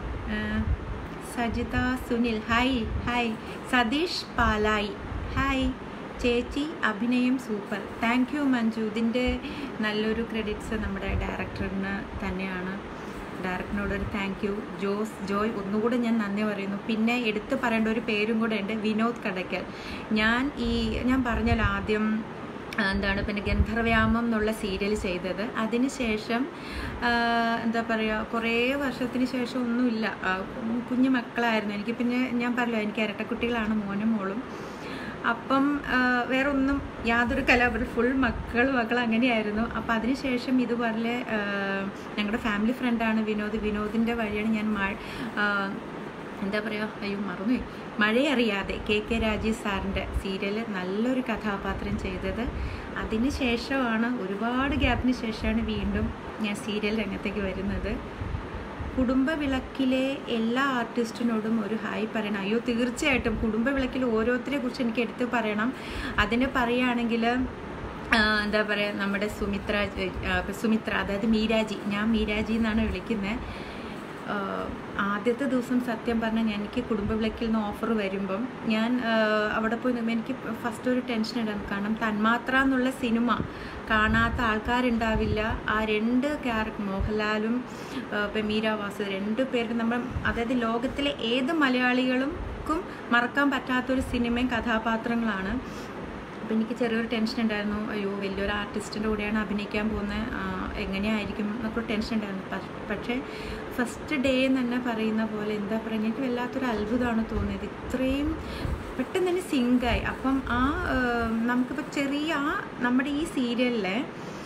Sajitha Sunil hi hi Satheesh Palai hi ചേച്ചി അഭിനയം സൂപ്പർ താങ്ക് യു മഞ്ജു ഇതിൻ്റെ നല്ലൊരു ക്രെഡിറ്റ്സ് നമ്മുടെ ഡയറക്ടറിന് തന്നെയാണ് ഡയറക്ടറിനോട് ഒരു താങ്ക് യു ജോസ് ജോയ് ഒന്നുകൂടെ ഞാൻ നന്ദി പറയുന്നു പിന്നെ എടുത്തു പറയേണ്ട ഒരു പേരും കൂടെ ഉണ്ട് വിനോദ് കടയ്ക്കൽ ഞാൻ ഈ ഞാൻ പറഞ്ഞല്ലോ ആദ്യം ആ, എന്താണ് പിന്നെ ഗന്ധർവ്യാമം എന്നുള്ള സീരിയൽ ചെയ്തത് അതിനുശേഷം ആ, എന്താ പറയുക കുറേ വർഷത്തിന് ശേഷം ഒന്നുമില്ല ആ, കുഞ്ഞു മക്കളായിരുന്നു എനിക്ക് പിന്നെ ഞാൻ പറഞ്ഞല്ലോ എനിക്ക് ഇരട്ടക്കുട്ടികളാണ് മോനും മോളും അപ്പം ആ, വേറെ ഒന്നും യാതൊരു കലാപരം ഫുൾ മക്കൾ മക്കൾ അങ്ങനെയായിരുന്നു അപ്പം അതിനുശേഷം ഇതുപോലെ ആ, ഞങ്ങളുടെ ഫാമിലി ഫ്രണ്ടാണ് വിനോദ് വിനോദിൻ്റെ വഴിയാണ് ഞാൻ മഴ ആ, എന്താ പറയുക അയ്യോ മറന്നുപോയി മഴയറിയാതെ കെ കെ രാജീവ് സാറിൻ്റെ സീരിയൽ നല്ലൊരു കഥാപാത്രം ചെയ്തത് അതിന് ശേഷമാണ് ഒരുപാട് ഗ്യാപ്പിന് ശേഷമാണ് വീണ്ടും ഞാൻ സീരിയൽ രംഗത്തേക്ക് വരുന്നത് കുടുംബ വിളക്കിലെ എല്ലാ ആർട്ടിസ്റ്റിനോടും ഒരു ഹായ് പറയണം അയ്യോ തീർച്ചയായിട്ടും കുടുംബ വിളക്കിൽ ഓരോരുത്തരെ കുറിച്ച് എനിക്ക് എടുത്ത് പറയണം അതിന് പറയുകയാണെങ്കിൽ എന്താ പറയുക നമ്മുടെ സുമിത്ര ആ, സുമിത്ര അതായത് മീരാജി ഞാൻ മീരാജി എന്നാണ് വിളിക്കുന്നത് ആഹ് ആദ്യത്തെ ദിവസം സത്യം പറഞ്ഞാൽ ഞാൻ എനിക്ക് കുടുംബ വിളക്കിൽ നിന്ന് ഓഫർ വരുമ്പം ഞാൻ ആഹ് അവിടെ പോയി നിന്നപ്പോൾ എനിക്ക് ഫസ്റ്റ് ഒരു ടെൻഷൻ ഉണ്ടായിരുന്നു കാരണം തന്മാത്ര എന്നുള്ള സിനിമ കാണാത്ത ആൾക്കാരുണ്ടാവില്ല ആ രണ്ട് ക്യാരക്ടർ മോഹൻലാലും ആഹ് ഇപ്പം മീര വാസു രണ്ട് പേർക്ക് നമ്മൾ അതായത് ലോകത്തിലെ ഏത് മലയാളികൾക്കും മറക്കാൻ പറ്റാത്തൊരു സിനിമയും കഥാപാത്രങ്ങളാണ് അപ്പം എനിക്ക് ചെറിയൊരു ടെൻഷൻ ഉണ്ടായിരുന്നു അയ്യോ വലിയൊരു ആർട്ടിസ്റ്റിൻ്റെ കൂടെയാണ് അഭിനയിക്കാൻ പോകുന്നത് എങ്ങനെയായിരിക്കും എന്നൊക്കെ ഒരു ടെൻഷൻ ഉണ്ടായിരുന്നു പ- പക്ഷേ ഫസ്റ്റ് ഡേ തന്നെ പറയുന്ന പോലെ എന്താ പറയുക എനിക്ക് വല്ലാത്തൊരു അത്ഭുതമാണ് തോന്നിയത് ഇത്രയും പെട്ടെന്ന് തന്നെ സിങ്കായി അപ്പം ആ ആ, നമുക്കിപ്പോൾ ചെറിയ ആ നമ്മുടെ ഈ സീരിയലിലെ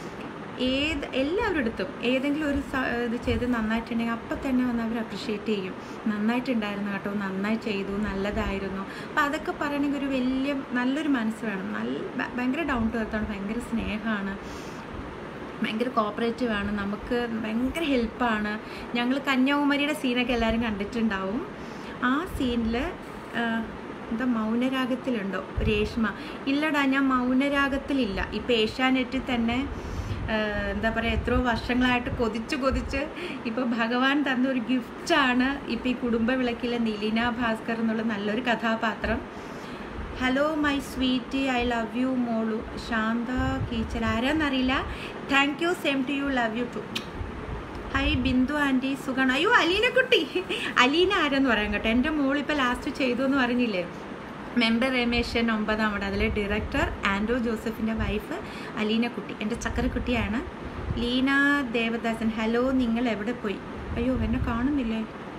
ഏത് എല്ലാവരുടെ അടുത്തും ഏതെങ്കിലും ഒരു സ- ഇത് ചെയ്ത് നന്നായിട്ടുണ്ടെങ്കിൽ അപ്പം തന്നെ വന്ന് അവർ അപ്രിഷ്യേറ്റ് ചെയ്യും നന്നായിട്ടുണ്ടായിരുന്നു കേട്ടോ നന്നായി ചെയ്തു നല്ലതായിരുന്നു അപ്പം അതൊക്കെ പറയണമെങ്കിൽ ഒരു വലിയ നല്ലൊരു മനസ്സ് വേണം നല്ല ഭ- ഭയങ്കര ഡൗൺ ടു എർത്താണ് ഭയങ്കര സ്നേഹമാണ് ഭയങ്കര കോപ്പറേറ്റീവ് ആണ് നമുക്ക് ഭയങ്കര ഹെൽപ്പാണ് ഞങ്ങൾ കന്യാകുമാരിയുടെ സീനൊക്കെ എല്ലാവരും കണ്ടിട്ടുണ്ടാവും ആ സീനിൽ എന്താ മൗനരാഗത്തിലുണ്ടോ രേഷ്മ ഇല്ലടാ ഞാൻ മൗനരാഗത്തിലില്ല ഇപ്പം ഏഷ്യാനെറ്റിൽ തന്നെ ആ, എന്താ പറയുക എത്രയോ വർഷങ്ങളായിട്ട് കൊതിച്ച് കൊതിച്ച് ഇപ്പോൾ ഭഗവാൻ തന്ന ഒരു ഗിഫ്റ്റാണ് ഇപ്പം ഈ കുടുംബ വിളക്കിലെ നിലീന ഭാസ്കർ എന്നുള്ള നല്ലൊരു കഥാപാത്രം hello my sweet I love you മോളു ശാന്ത കീച്ചർ ആരാന്നറിയില്ല thank you same to you love you too hi Bindu aunty സുഖാണ് അയ്യോ അലീന കുട്ടി അലീന ആരെന്ന് പറയാൻ കേട്ടോ എൻ്റെ മോളിപ്പോൾ ലാസ്റ്റ് ചെയ്തു എന്ന് പറഞ്ഞില്ലേ മെമ്പർ രമേശൻ ഒമ്പതാമത് അതിലെ ഡയറക്ടർ ആൻഡോ ജോസഫിൻ്റെ വൈഫ് അലീന കുട്ടി എൻ്റെ ചക്കരക്കുട്ടിയാണ് ലീന ദേവദാസൻ ഹലോ നിങ്ങൾ എവിടെ പോയി അയ്യോ എന്നെ കാണുന്നില്ലേ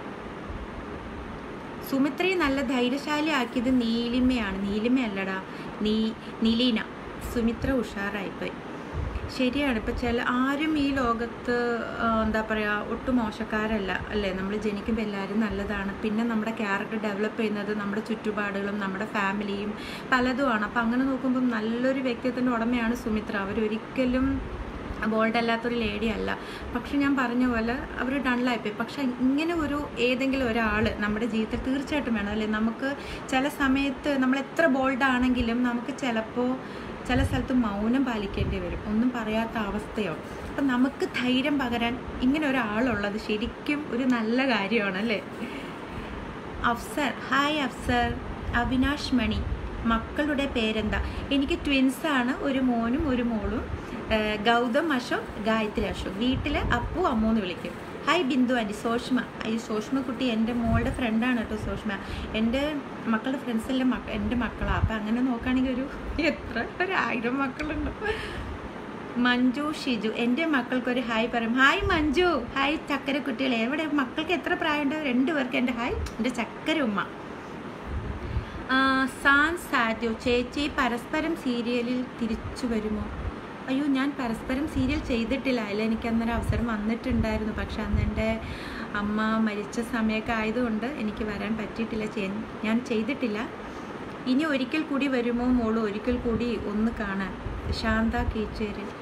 സുമിത്രയെ നല്ല ധൈര്യശാലി ആക്കിയത് നീലിമയാണ് നീലിമയല്ലടാ നീ നിലീന സുമിത്ര ഉഷാറായിപ്പോയി ശരിയാണ് ഇപ്പം ചില ആരും ഈ ലോകത്ത് ആ, എന്താ പറയുക ഒട്ടും മോശക്കാരല്ല അല്ലേ നമ്മൾ ജനിക്കുമ്പോൾ എല്ലാവരും നല്ലതാണ് പിന്നെ നമ്മുടെ ക്യാരക്ടർ ഡെവലപ്പ് ചെയ്യുന്നത് നമ്മുടെ ചുറ്റുപാടുകളും നമ്മുടെ ഫാമിലിയും പലതുമാണ് അപ്പം അങ്ങനെ നോക്കുമ്പം നല്ലൊരു വ്യക്തിത്വത്തിൻ്റെ ഉടമയാണ് സുമിത്ര അവരൊരിക്കലും ബോൾഡ് അല്ലാത്തൊരു ലേഡി അല്ല പക്ഷെ ഞാൻ പറഞ്ഞ പോലെ അവർ ഡള്ളായിപ്പോയി പക്ഷെ ഇങ്ങനെ ഒരു ഏതെങ്കിലും ഒരാൾ നമ്മുടെ ജീവിതത്തിൽ തീർച്ചയായിട്ടും വേണം അല്ലേ നമുക്ക് ചില സമയത്ത് നമ്മൾ എത്ര ബോൾഡ് ആണെങ്കിലും നമുക്ക് ചിലപ്പോൾ ചില സ്ഥലത്ത് മൗനം പാലിക്കേണ്ടി വരും ഒന്നും പറയാത്ത അവസ്ഥയോ അപ്പം നമുക്ക് ധൈര്യം പകരാൻ ഇങ്ങനെ ഒരാളുള്ളത് ശരിക്കും ഒരു നല്ല കാര്യമാണ് അല്ലേ അഫ്സർ ഹായ് അഫ്സർ അവിനാഷ് മണി മക്കളുടെ പേരെന്താ എനിക്ക് ട്വിൻസാണ് ഒരു മോനും ഒരു മോളും ഏഹ് ഗൗതം അശോക് ഗായത്രി അശോക് വീട്ടിൽ അപ്പു അമ്മു എന്ന് വിളിക്കും ഹായ് ബിന്ദു ആൻറ്റി സോഷ്മ ഈ സോഷ്മ കുട്ടി എൻ്റെ മോളുടെ ഫ്രണ്ടാണ് കേട്ടോ സോഷ്മ എൻ്റെ മക്കളുടെ ഫ്രണ്ട്സ് എല്ലാം മക്ക എൻ്റെ മക്കളാണ് അപ്പം അങ്ങനെ നോക്കുകയാണെങ്കിൽ ഒരു എത്ര ഒരു ആയിരം മക്കളുണ്ട് മഞ്ജു ഷിജു എൻ്റെ മക്കൾക്കൊരു ഹായ് പറയും ഹായ് മഞ്ജു ഹായ് ചക്കര കുട്ടികളെ എവിടെ മക്കൾക്ക് എത്ര പ്രായമുണ്ട് രണ്ടുപേർക്ക് എൻ്റെ ഹായ് എൻ്റെ ചക്കര ഉമ്മ ആ, സാൻ സാറ്റോ ചേച്ചി പരസ്പരം സീരിയലിൽ തിരിച്ചു വരുമോ അയ്യോ ഞാൻ പരസ്പരം സീരിയൽ ചെയ്തിട്ടില്ല അതിൽ എനിക്ക് അന്നൊരു അവസരം വന്നിട്ടുണ്ടായിരുന്നു പക്ഷെ അന്ന് എൻ്റെ അമ്മ മരിച്ച സമയമൊക്കെ ആയതുകൊണ്ട് എനിക്ക് വരാൻ പറ്റിയിട്ടില്ല ചെ- ഞാൻ ചെയ്തിട്ടില്ല ഇനി ഒരിക്കൽ കൂടി വരുമോ മോള് ഒരിക്കൽ കൂടി ഒന്ന് കാണാൻ ശാന്ത കീച്ചേരി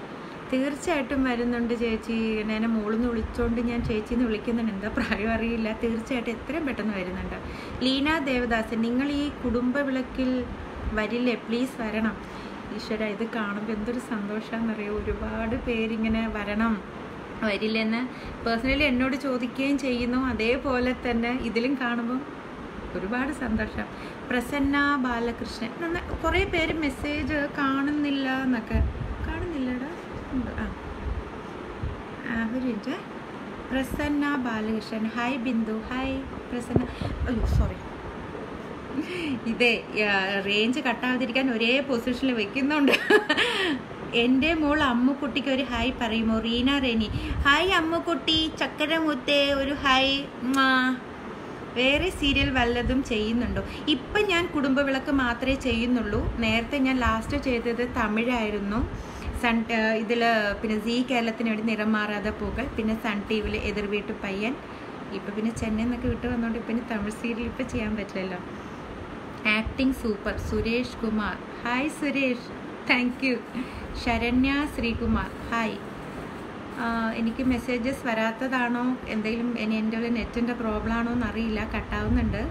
തീർച്ചയായിട്ടും വരുന്നുണ്ട് ചേച്ചി എന്നെ മോളിന്ന് വിളിച്ചോണ്ട് ഞാൻ ചേച്ചിന്ന് വിളിക്കുന്നുണ്ട് എന്താ പ്രായം അറിയില്ല തീർച്ചയായിട്ടും എത്രയും പെട്ടെന്ന് വരുന്നുണ്ട് ലീന ദേവദാസൻ നിങ്ങൾ ഈ കുടുംബ വിളക്കിൽ വരില്ലേ പ്ലീസ് വരണം ഈശ്വര ഇത് കാണുമ്പോൾ എന്തൊരു സന്തോഷമാണെന്നറിയോ ഒരുപാട് പേരിങ്ങനെ വരണം വരില്ലെന്ന് പേഴ്സണലി എന്നോട് ചോദിക്കുകയും ചെയ്യുന്നു അതേപോലെ തന്നെ ഇതിലും കാണുമ്പോൾ ഒരുപാട് സന്തോഷം പ്രസന്ന ബാലകൃഷ്ണൻ നന്ന കുറേ പേര് മെസ്സേജ് കാണുന്നില്ല എന്നൊക്കെ കാണുന്നില്ലടാ ഉണ്ട് ആ ആ, ഒരു minute Prasanna Balakrishnan hi Bindu hi Prasanna അയ്യോ സോറി ഇതേ റേഞ്ച് കട്ടാവാതിരിക്കാൻ ഒരേ പൊസിഷനിൽ വെക്കുന്നുണ്ട് എൻ്റെ മോൾ അമ്മുക്കുട്ടിക്ക് ഒരു ഹായ് പറയുമോ റീന റെനി ഹായ് അമ്മുക്കുട്ടി ചക്കരമുത്തേ ഒരു ഹായ് ഉമ്മാ. വേറെ സീരിയൽ വല്ലതും ചെയ്യുന്നുണ്ടോ ഇപ്പം ഞാൻ കുടുംബവിളക്ക് മാത്രമേ ചെയ്യുന്നുള്ളൂ നേരത്തെ ഞാൻ ലാസ്റ്റ് ചെയ്തത് തമിഴായിരുന്നു സൺ ഇതിൽ പിന്നെ സീ കേരളത്തിന് വേണ്ടി നിറം മാറാതെ പൂക്കൾ പിന്നെ സൺ ടി വിയിൽ എതിർവീട്ട് പയ്യൻ ഇപ്പം പിന്നെ ചെന്നൈ നിന്നൊക്കെ വിട്ട് വന്നുകൊണ്ട് പിന്നെ തമിഴ് സീരിയൽ ഇപ്പം ചെയ്യാൻ പറ്റില്ലല്ലോ acting super Suresh Kumar hi Suresh thank you Saranya Sreekumar hi ആ, എനിക്ക് മെസ്സേജസ് വരാത്തതാണോ എന്തെങ്കിലും ഇനി എൻ്റെ ഒരു നെറ്റിൻ്റെ പ്രോബ്ലം ആണോ എന്നറിയില്ല കട്ടാവുന്നുണ്ട്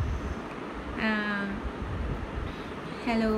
ഹലോ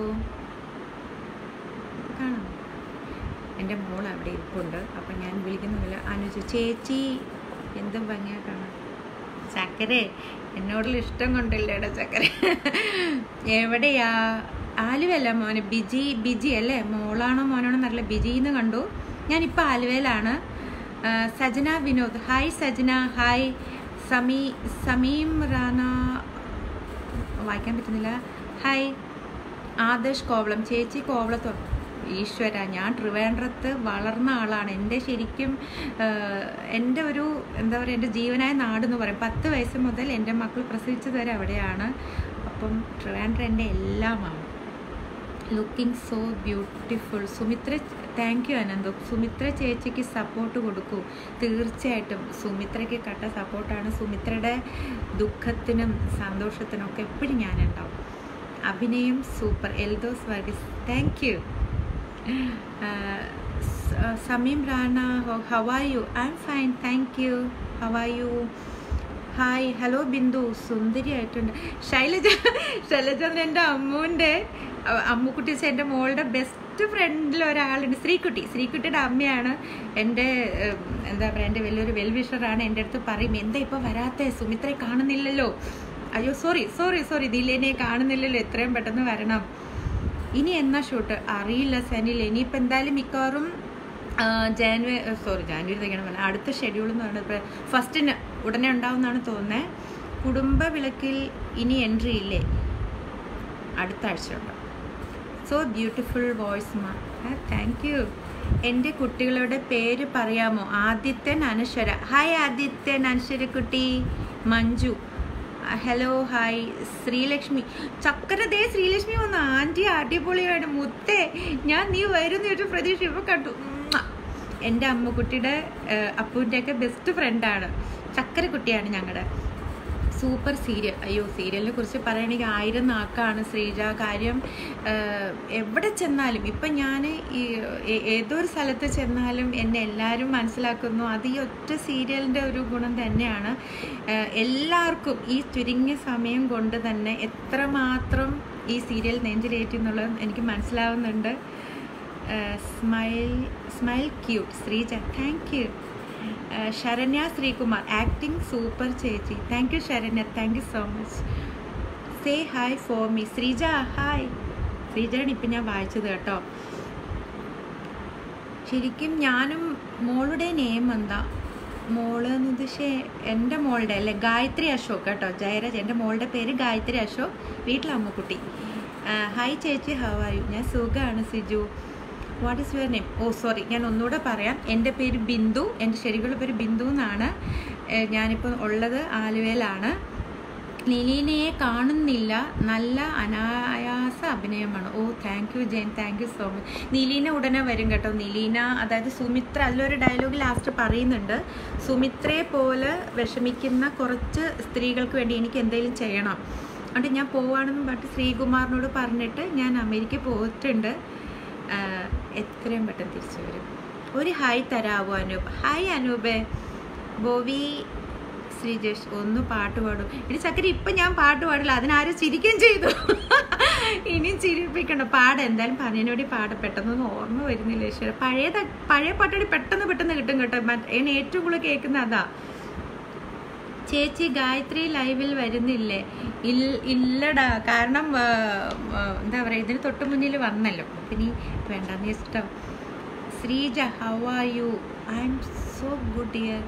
കാണാം എൻ്റെ മോൾ അവിടെ ഇരിപ്പുണ്ട് അപ്പം ഞാൻ വിളിക്കുന്നില്ല അനുജ ചേച്ചി എന്തും ഭംഗിയാ കാണാം ചക്കരെ എന്നോടുള്ള ഇഷ്ടം കൊണ്ടില്ലേടാ ചക്കര എവിടെയാ ആലുവല്ല മോനെ ബിജി ബിജി അല്ലേ മോളാണോ മോനാണോ എന്നറിയില്ല ബിജിന്ന് കണ്ടു ഞാനിപ്പോൾ ആലുവയിലാണ് ആ, സജന വിനോദ് ഹായ് സജന ഹായ് സമീ സമീം റാന വായിക്കാൻ പറ്റുന്നില്ല ഹായ് ആദർശ് കോവളം ചേച്ചി കോവളത്തോ ഈശ്വര ഞാൻ ട്രിവാൻഡ്രത്ത് വളർന്ന ആളാണ് എൻ്റെ ശരിക്കും ആഹ്, എൻ്റെ ഒരു എന്താ പറയുക എൻ്റെ ജീവനായ നാട് എന്ന് പറയും പത്ത് വയസ്സ് മുതൽ എൻ്റെ മക്കൾ പ്രസവിച്ചത് വരെ അവിടെയാണ് അപ്പം ട്രിവാൻഡ്രം എൻ്റെ എല്ലാമാണ് looking so beautiful Sumithra thank you Ananthu Sumithra ചേച്ചിക്ക് സപ്പോർട്ട് കൊടുക്കൂ തീർച്ചയായിട്ടും സുമിത്രയ്ക്ക് കട്ട സപ്പോർട്ടാണ് സുമിത്രയുടെ ദുഃഖത്തിനും സന്തോഷത്തിനും ഒക്കെ എപ്പോഴും ഞാനുണ്ടാവും അഭിനയം super Eldhose Varghese thank you Sameem Rana how are you I am fine thank you how are you hi hello Bindu സുന്ദരിയായിട്ടുണ്ട് ശൈലജ ശൈലജ എന്ന് എൻ്റെ അമ്മുവിൻ്റെ അ- അമ്മുക്കുട്ടി വെച്ചാൽ എൻ്റെ മോളുടെ ബെസ്റ്റ് ഫ്രണ്ടിൽ ഒരാളുണ്ട് ശ്രീകുട്ടി ശ്രീകുട്ടിയുടെ അമ്മയാണ് എൻ്റെ ഉം, എന്താ പറയുക എൻ്റെ വലിയൊരു വെൽവിഷറാണ് എൻ്റെ അടുത്ത് പറയും എന്താ ഇപ്പോൾ വരാത്തെ സുമിത്രയെ കാണുന്നില്ലല്ലോ അയ്യോ സോറി സോറി സോറി ദിലേനെ കാണുന്നില്ലല്ലോ എത്രയും പെട്ടെന്ന് വരണം ഇനി എന്നാ ഷൂട്ട് അറിയില്ല സനിൽ ഇനിയിപ്പോൾ എന്തായാലും മിക്കവാറും ജാനുവരി സോറി ജാനുവരി തയ്ക്കണം പറഞ്ഞാൽ അടുത്ത ഷെഡ്യൂൾ എന്ന് പറയുന്നത് ഫസ്റ്റിന് ഉടനെ ഉണ്ടാവുമെന്നാണ് തോന്നുന്നത് കുടുംബ വിളക്കിൽ ഇനി എൻട്രി ഇല്ലേ അടുത്ത ആഴ്ച ഉണ്ട് so beautiful voice ma thank you എൻ്റെ കുട്ടികളുടെ പേര് പറയാമോ ആദിത്യൻ അനശ്വര ഹായ് ആദിത്യൻ അനശ്വര കുട്ടി മഞ്ജു ഹലോ ഹായ് ശ്രീലക്ഷ്മി ചക്കര ദേ ശ്രീലക്ഷ്മി വന്നു ആൻറ്റി അടിപൊളിയാണ് മുത്തേ ഞാൻ നീ വരുന്ന ഒരു പ്രതീക്ഷ ഇപ്പോൾ കണ്ടു ഉമ്മ. എൻ്റെ അമ്മക്കുട്ടിയുടെ അപ്പൂൻ്റെയൊക്കെ ബെസ്റ്റ് ഫ്രണ്ടാണ് ചക്കര കുട്ടിയാണ് ഞങ്ങളുടെ സൂപ്പർ സീരിയൽ അയ്യോ സീരിയലിനെ കുറിച്ച് പറയുകയാണെങ്കിൽ ആയിരം നാക്കാണ് ശ്രീജ കാര്യം ആഹ്, എവിടെ ചെന്നാലും ഇപ്പം ഞാൻ ഈ ഏ- ഏതൊരു സ്ഥലത്ത് ചെന്നാലും എന്നെ എല്ലാവരും മനസ്സിലാക്കുന്നു അത് ഈ ഒറ്റ സീരിയലിൻ്റെ ഒരു ഗുണം തന്നെയാണ് ആഹ്, എല്ലാവർക്കും ഈ ചുരുങ്ങിയ സമയം കൊണ്ട് തന്നെ എത്രമാത്രം ഈ സീരിയൽ നെഞ്ചിലേറ്റി എന്നുള്ളത് എനിക്ക് മനസ്സിലാവുന്നുണ്ട് smile smile cute Sreeja thank you Saranya Sreekumar acting super ചേച്ചി thank you Saranya thank you so much say hi for me Sreeja hi ശ്രീജയാണ് ഇപ്പം ഞാൻ വായിച്ചത് കേട്ടോ ശരിക്കും ഞാനും മോളുടെ നെയിം എന്താ മോള് എന്ന് ഉദ്ദേശിച്ച് എൻ്റെ മോളുടെ അല്ലേ ഗായത്രി അശോക് കേട്ടോ ജയരാജ് എൻ്റെ മോളുടെ പേര് ഗായത്രി അശോക് വീട്ടിൽ അമ്മക്കുട്ടി ഹായ് ചേച്ചി ഹവ് ആർ യു ഞാൻ സുഖമാണ് Siju what is your name oh sorry ഞാൻ ഒന്നുകൂടെ പറയാം എൻ്റെ പേര് ബിന്ദു എൻ്റെ ശരിക്കുള്ള പേര് ബിന്ദു എന്നാണ് ഏഹ് ഞാനിപ്പോൾ ഉള്ളത് ആലുവയിലാണ് നിലീനയെ കാണുന്നില്ല നല്ല അനായാസ അഭിനയമാണ് oh thank you Jayan thank you so much Nileena ഉടനെ വരും കേട്ടോ നിലീന അതായത് സുമിത്ര അതിലൊരു ഡയലോഗ് ലാസ്റ്റ് പറയുന്നുണ്ട് സുമിത്രയെ പോലെ വിഷമിക്കുന്ന കുറച്ച് സ്ത്രീകൾക്ക് വേണ്ടി എനിക്ക് എന്തെങ്കിലും ചെയ്യണം അതുകൊണ്ട് ഞാൻ പോവാണെന്ന് പറഞ്ഞിട്ട് ശ്രീകുമാറിനോട് പറഞ്ഞിട്ട് ഞാൻ അമേരിക്ക പോയിട്ടുണ്ട് ആഹ് എത്രയും പെട്ടെന്ന് തിരിച്ചു വരും ഒരു ഹായ് തരാവോ അനൂപ് ഹായ് അനൂപേ ബോവി ശ്രീജേഷ് ഒന്ന് പാട്ട് പാടും ഇനി ചക്കര ഇപ്പൊ ഞാൻ പാട്ട് പാടില്ല അതിനാരും ചിരിക്കുകയും ചെയ്തു ഇനി ചിരിപ്പിക്കണ്ട പാട് എന്തായാലും പറഞ്ഞതിനോട് പാട് പെട്ടെന്നൊന്നും ഓർമ്മ വരുന്നില്ല ഈശ്വര പഴയ ത- പഴയ പാട്ടോടി പെട്ടെന്ന് പെട്ടെന്ന് കിട്ടും കേട്ടോ മറ്റ് എന്നെ ഏറ്റവും കൂടുതൽ കേൾക്കുന്ന അതാ ചേച്ചി ഗായത്രി ലൈവിൽ വരുന്നില്ലേ ഇൽ- ഇല്ലടാ കാരണം ആ, ആ, എന്താ പറയാ ഇതിന് തൊട്ട് മുന്നിൽ വന്നല്ലോ പിന്നെ വേണ്ടെന്ന് ഇഷ്ടം Sreeja how are you I am so good year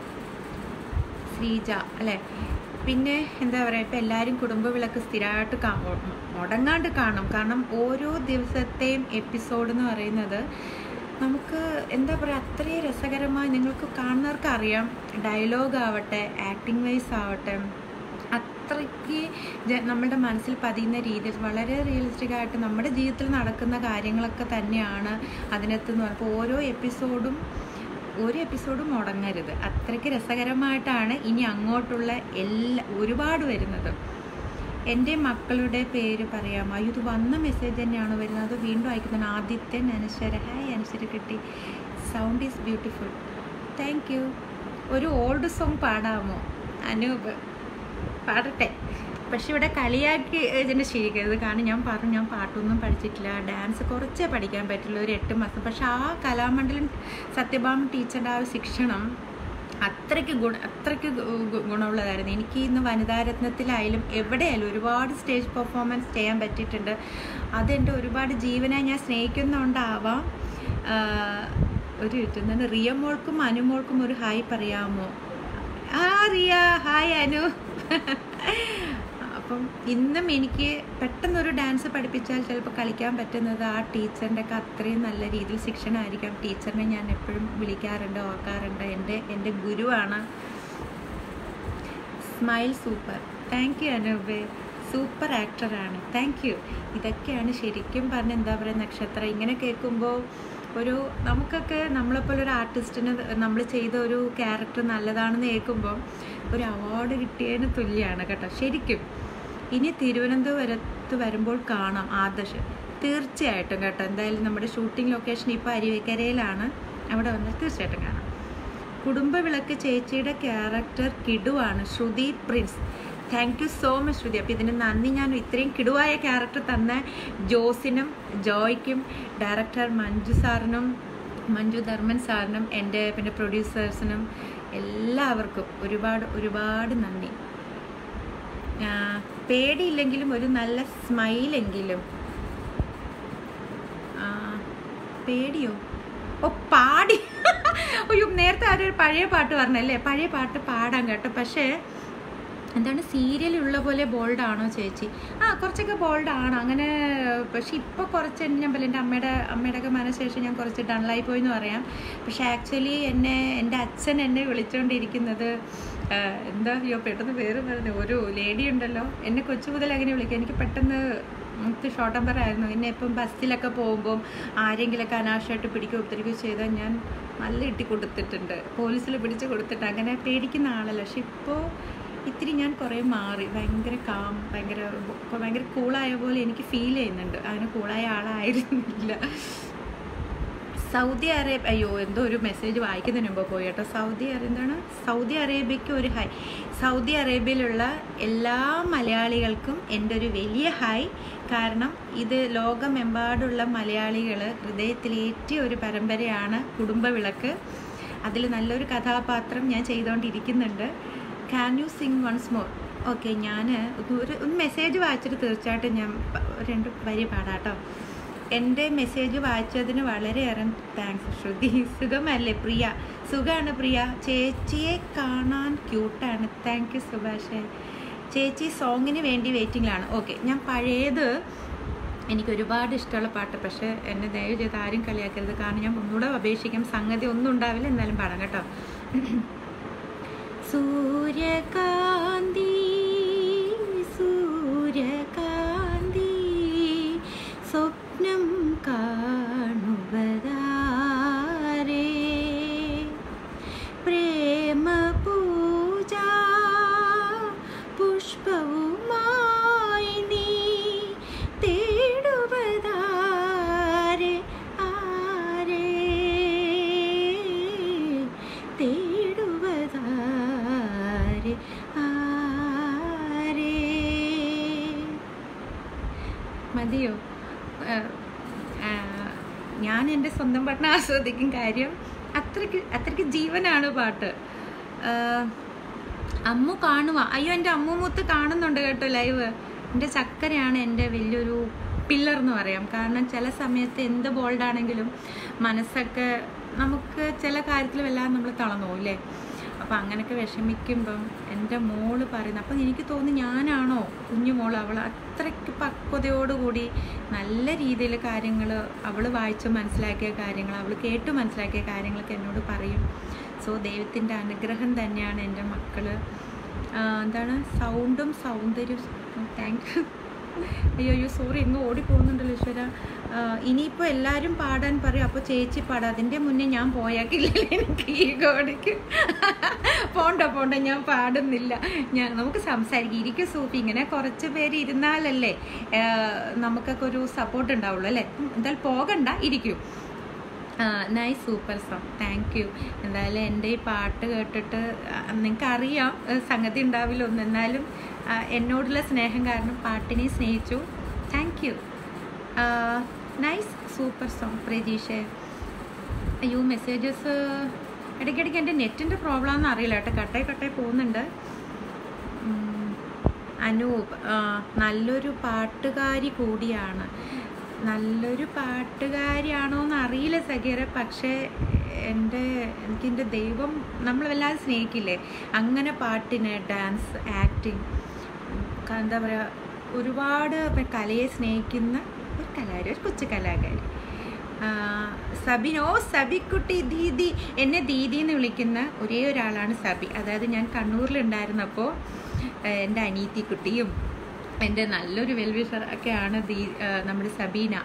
Sreeja അല്ലേ പിന്നെ എന്താ പറയുക ഇപ്പം എല്ലാവരും കുടുംബവിളക്ക് സ്ഥിരമായിട്ട് കാ മു- മുടങ്ങാണ്ട് കാണും കാരണം ഓരോ ദിവസത്തെയും എപ്പിസോഡ് എന്ന് പറയുന്നത് നമുക്ക് എന്താ പറയുക അത്രയും രസകരമായി നിങ്ങൾക്ക് കാണുന്നവർക്ക് അറിയാം ഡയലോഗ് ആവട്ടെ ആക്ടിങ് വൈസ് ആവട്ടെ അത്രയ്ക്ക് ജ- നമ്മുടെ മനസ്സിൽ പതിയുന്ന രീതിയിൽ വളരെ റിയലിസ്റ്റിക് ആയിട്ട് നമ്മുടെ ജീവിതത്തിൽ നടക്കുന്ന കാര്യങ്ങളൊക്കെ തന്നെയാണ് അതിനകത്ത് എന്ന് പറയുമ്പോൾ ഓരോ എപ്പിസോഡും ഒരു എപ്പിസോഡും മുടങ്ങരുത് അത്രയ്ക്ക് രസകരമായിട്ടാണ് ഇനി അങ്ങോട്ടുള്ള എല്ലാ ഒരുപാട് വരുന്നത് എൻ്റെ മക്കളുടെ പേര് പറയാമോ അയ്യോ ഇത് വന്ന മെസ്സേജ് തന്നെയാണോ വരുന്നത് അത് വീണ്ടും അയക്കുന്നതാണ് ആദിത്യൻ അനശ്വര ഹായ് അനശ്വര കിട്ടി sound is beautiful thank you ഒരു ഓൾഡ് സോങ് പാടാമോ അനൂപ് പാടട്ടെ പക്ഷെ ഇവിടെ കളിയാക്കി ഇതിൻ്റെ ശരിക്കരുത് കാരണം ഞാൻ പറഞ്ഞു ഞാൻ പാട്ടൊന്നും പഠിച്ചിട്ടില്ല ഡാൻസ് കുറച്ചേ പഠിക്കാൻ പറ്റുള്ളൂ ഒരു എട്ട് മാസം പക്ഷെ ആ കലാമണ്ഡലം സത്യഭാമ ടീച്ചറുടെ ആ ഒരു ശിക്ഷണം അത്രയ്ക്ക് ഗുണ അത്രയ്ക്ക് ഗു- ഗു- ഗുണമുള്ളതായിരുന്നു എനിക്ക് ഇന്ന് വനിതാരത്നത്തിലായാലും എവിടെയായാലും ഒരുപാട് സ്റ്റേജ് പെർഫോമൻസ് ചെയ്യാൻ പറ്റിയിട്ടുണ്ട് അതെൻ്റെ ഒരുപാട് ജീവനെ ഞാൻ സ്നേഹിക്കുന്നതുകൊണ്ടാവാം ആഹ് ഒരു കിട്ടുന്നുണ്ട് റിയ മോൾക്കും അനുമോൾക്കും ഒരു ഹായ് പറയാമോ ആ റിയ ഹായ് അനു അപ്പം ഇന്നും എനിക്ക് പെട്ടെന്നൊരു ഡാൻസ് പഠിപ്പിച്ചാൽ ചിലപ്പോൾ കളിക്കാൻ പറ്റുന്നത് ആ ടീച്ചറിൻ്റെ ഒക്കെ അത്രയും നല്ല രീതിയിൽ ശിക്ഷണമായിരിക്കാം ടീച്ചറിനെ ഞാൻ എപ്പോഴും വിളിക്കാറുണ്ട് ഓർക്കാറുണ്ട് എൻ്റെ എൻ്റെ ഗുരുവാണ് smile super thank you Anoop super ആക്ടറാണ് താങ്ക് യു ഇതൊക്കെയാണ് ശരിക്കും പറഞ്ഞ എന്താ പറയുക നക്ഷത്രം ഇങ്ങനെ കേൾക്കുമ്പോൾ ഒരു നമുക്കൊക്കെ നമ്മളെപ്പോലെ ഒരു ആർട്ടിസ്റ്റിന് നമ്മൾ ചെയ്ത ഒരു ക്യാരക്ടർ നല്ലതാണെന്ന് കേൾക്കുമ്പോൾ ഒരു അവാർഡ് കിട്ടിയതിന് തുല്യമാണ് കേട്ടോ ശരിക്കും ഇനി തിരുവനന്തപുരത്ത് വരുമ്പോൾ കാണാം ആദർശ് തീർച്ചയായിട്ടും കേട്ടോ എന്തായാലും നമ്മുടെ ഷൂട്ടിംഗ് ലൊക്കേഷൻ ഇപ്പോൾ അരുവിക്കരയിലാണ് അവിടെ വന്നാൽ തീർച്ചയായിട്ടും കാണാം കുടുംബവിളക്ക് ചേച്ചിയുടെ ക്യാരക്ടർ കിടുവാണ് Shruthi Prince thank you so much Shruthi അപ്പോൾ ഇതിന് നന്ദി ഞാൻ ഇത്രയും കിടുവായ ക്യാരക്ടർ തന്ന ജോസിനും ജോയ്ക്കും ഡയറക്ടർ മഞ്ജു സാറിനും മഞ്ജു ധർമ്മൻ സാറിനും എൻ്റെ പിന്നെ പ്രൊഡ്യൂസേഴ്സിനും എല്ലാവർക്കും ഒരുപാട് ഒരുപാട് നന്ദി ആ, പേടിയില്ലെങ്കിലും ഒരു നല്ല സ്മൈലെങ്കിലും ആ, പേടിയോ ഓ പാടി അയ്യോ നേരത്തെ ആരും ഒരു പഴയ പാട്ട് പറഞ്ഞല്ലേ പഴയ പാട്ട് പാടാം കേട്ടോ പക്ഷേ എന്താണ് സീരിയലുള്ള പോലെ ബോൾഡ് ആണോ ചേച്ചി ആ കുറച്ചൊക്കെ ബോൾഡ് ആണ് അങ്ങനെ പക്ഷെ ഇപ്പോൾ കുറച്ച് ഞാൻ പറയും എൻ്റെ അമ്മയുടെ അമ്മയുടെ ഒക്കെ മനഃശേഷം ഞാൻ കുറച്ച് ഡള്ളായി പോയി എന്ന് പറയാം പക്ഷെ ആക്ച്വലി എന്നെ എൻ്റെ അച്ഛൻ എന്നെ വിളിച്ചുകൊണ്ടിരിക്കുന്നത് ആ, എന്താ അയ്യോ പെട്ടെന്ന് പേര് പറഞ്ഞു ഒരു ലേഡി ഉണ്ടല്ലോ എന്നെ കൊച്ചു മുതൽ അങ്ങനെ വിളിക്കുക എനിക്ക് പെട്ടെന്ന് മുത്ത് ഷോർട്ട് നമ്പർ ആയിരുന്നു എന്നെ ഇപ്പം ബസ്സിലൊക്കെ പോകുമ്പം ആരെങ്കിലൊക്കെ അനാവശ്യമായിട്ട് പിടിക്കുകയോ ഉപദ്രവിക്കുകയോ ചെയ്താൽ ഞാൻ നല്ല ഇട്ടി കൊടുത്തിട്ടുണ്ട് പോലീസിൽ പിടിച്ച് കൊടുത്തിട്ട് അങ്ങനെ പേടിക്കുന്ന ആളല്ല പക്ഷെ ഇപ്പോൾ ഇത്തിരി ഞാൻ കുറേ മാറി ഭയങ്കര കാം ഭയങ്കര ഭയങ്കര കൂളായ പോലെ എനിക്ക് ഫീൽ ചെയ്യുന്നുണ്ട് അങ്ങനെ കൂളായ ആളായിരുന്നില്ല സൗദി അറേബ്യ അയ്യോ എന്തോ ഒരു മെസ്സേജ് വായിക്കുന്നതിന് മുമ്പ് പോയി കേട്ടോ സൗദി അറേ എന്താണ് സൗദി അറേബ്യയ്ക്ക് ഒരു ഹായ് സൗദി അറേബ്യയിലുള്ള എല്ലാ മലയാളികൾക്കും എൻ്റെ ഒരു വലിയ ഹായ് കാരണം ഇത് ലോകമെമ്പാടുള്ള മലയാളികൾ ഹൃദയത്തിലേറ്റിയ ഒരു പരമ്പരയാണ് കുടുംബവിളക്ക് അതിൽ നല്ലൊരു കഥാപാത്രം ഞാൻ ചെയ്തുകൊണ്ടിരിക്കുന്നുണ്ട് can you sing once more okay ഞാൻ ഒരു ഒരു മെസ്സേജ് വായിച്ചിട്ട് തീർച്ചയായിട്ടും ഞാൻ പ- രണ്ട് വരി പാടാട്ടോ എൻ്റെ മെസ്സേജ് വായിച്ചതിന് വളരെയേറെ താങ്ക്സ് ശ്രുതി സുഖമല്ലേ പ്രിയ സുഖമാണ് പ്രിയ ചേച്ചിയെ കാണാൻ ക്യൂട്ടാണ് താങ്ക് യു സുഭാഷേ ചേച്ചി സോങ്ങിന് വേണ്ടി വെയിറ്റിംഗിലാണ് ഓക്കെ ഞാൻ പഴയത് എനിക്ക് ഒരുപാട് ഇഷ്ടമുള്ള പാട്ട് പക്ഷേ എന്നെ ദയവ് ചെയ്ത് ആരും കളിയാക്കരുത് കാരണം ഞാൻ ഒന്നുകൂടെ അപേക്ഷിക്കാം സംഗതി ഒന്നും ഉണ്ടാവില്ല എന്നാലും പാടാം കേട്ടോ സൂര്യകാന്തി സൂര്യകാന്തി സ്വപ്നം കാണുവതാരേ പ്രേമ പൂജ പുഷ്പവുമായി നീ തേടുവതാരെ ആരേ മതിയോ ആ, ആ, ഞാൻ എൻ്റെ സ്വന്തം പാട്ടിനെ ആസ്വദിക്കും കാര്യം അത്രയ്ക്ക് അത്രയ്ക്ക് ജീവനാണ് പാട്ട് ആ, അമ്മു കാണുക അയ്യോ എൻ്റെ അമ്മു മൂത്ത് കാണുന്നുണ്ട് കേട്ടോ ലൈവ് എൻ്റെ ചക്കരയാണ് എൻ്റെ വലിയൊരു പില്ലർ എന്ന് പറയാം കാരണം ചില സമയത്ത് എന്ത് ബോൾഡാണെങ്കിലും മനസ്സൊക്കെ നമുക്ക് ചില കാര്യത്തിൽ വല്ലാതെ നമ്മൾ തളർന്നു പോകും അല്ലേ അപ്പം അങ്ങനെയൊക്കെ വിഷമിക്കുമ്പം എൻ്റെ മോള് പറയുന്നത് അപ്പം എനിക്ക് തോന്നുന്നു ഞാനാണോ കുഞ്ഞു മോൾ അവൾ അത്രയ്ക്ക് പക്വതയോടുകൂടി നല്ല രീതിയിൽ കാര്യങ്ങൾ അവൾ വായിച്ച് മനസ്സിലാക്കിയ കാര്യങ്ങൾ അവൾ കേട്ട് മനസ്സിലാക്കിയ കാര്യങ്ങളൊക്കെ എന്നോട് പറയും സോ ദൈവത്തിൻ്റെ അനുഗ്രഹം തന്നെയാണ് എൻ്റെ മക്കൾ എന്താണ് സൗണ്ടും സൗന്ദര്യവും താങ്ക് യു അയ്യോ അയ്യോ സോറി ഇങ്ങ് ഓടിപ്പോകുന്നുണ്ടല്ലോ ഈശ്വര ആ, ഇനിയിപ്പോൾ എല്ലാവരും പാടാൻ പറയും അപ്പോൾ ചേച്ചി പാടാം അതിൻ്റെ മുന്നേ ഞാൻ പോയാക്കില്ലല്ലോ എനിക്ക് ഈ കോടിക്ക് പോണ്ട പോണ്ട ഞാൻ പാടുന്നില്ല ഞാൻ നമുക്ക് സംസാരിക്കും ഇരിക്കും സൂപ്പി ഇങ്ങനെ കുറച്ച് പേര് ഇരുന്നാലല്ലേ ആ, നമുക്കൊക്കെ ഒരു സപ്പോർട്ട് ഉണ്ടാവുള്ളൂ അല്ലേ ഉം, എന്തായാലും പോകണ്ട ഇരിക്കൂ nice super song thank you എന്തായാലും എൻ്റെ ഈ പാട്ട് കേട്ടിട്ട് നിങ്ങൾക്ക് അറിയാം സംഗതി ഉണ്ടാവില്ല ഒന്നും എന്നാലും ആ, എന്നോടുള്ള സ്നേഹം കാരണം പാട്ടിനെ സ്നേഹിച്ചു thank you nice super song Pratheeksha അയ്യോ മെസ്സേജസ് ഇടയ്ക്കിടയ്ക്ക് എൻ്റെ നെറ്റിൻ്റെ പ്രോബ്ലം ഒന്നും അറിയില്ല കേട്ടോ കട്ടായി കട്ടായി പോകുന്നുണ്ട് ഉം, അനൂപ് ആ, നല്ലൊരു പാട്ടുകാരി കൂടിയാണ് നല്ലൊരു പാട്ടുകാരിയാണോ എന്ന് അറിയില്ല സഗീറ പക്ഷേ എൻ്റെ എനിക്കെൻ്റെ ദൈവം നമ്മൾ വല്ലാതെ സ്നേഹിക്കില്ലേ അങ്ങനെ പാട്ടിന് ഡാൻസ് ആക്ടിങ് എന്താ പറയുക ഒരുപാട് ഇപ്പം കലയെ സ്നേഹിക്കുന്ന ഒരു കലാകാരി ഒരു കൊച്ചു കലാകാരി ആ, സബിൻ ഓ സബിക്കുട്ടി ദീദി എന്നെ ദീദി എന്ന് വിളിക്കുന്ന ഒരേ ഒരാളാണ് സബി അതായത് ഞാൻ കണ്ണൂരിലുണ്ടായിരുന്നപ്പോൾ എൻ്റെ അനീത്തി കുട്ടിയും എൻ്റെ നല്ലൊരു വെൽവിഷർ ഒക്കെയാണ് ദീ ആ, നമ്മുടെ സബീന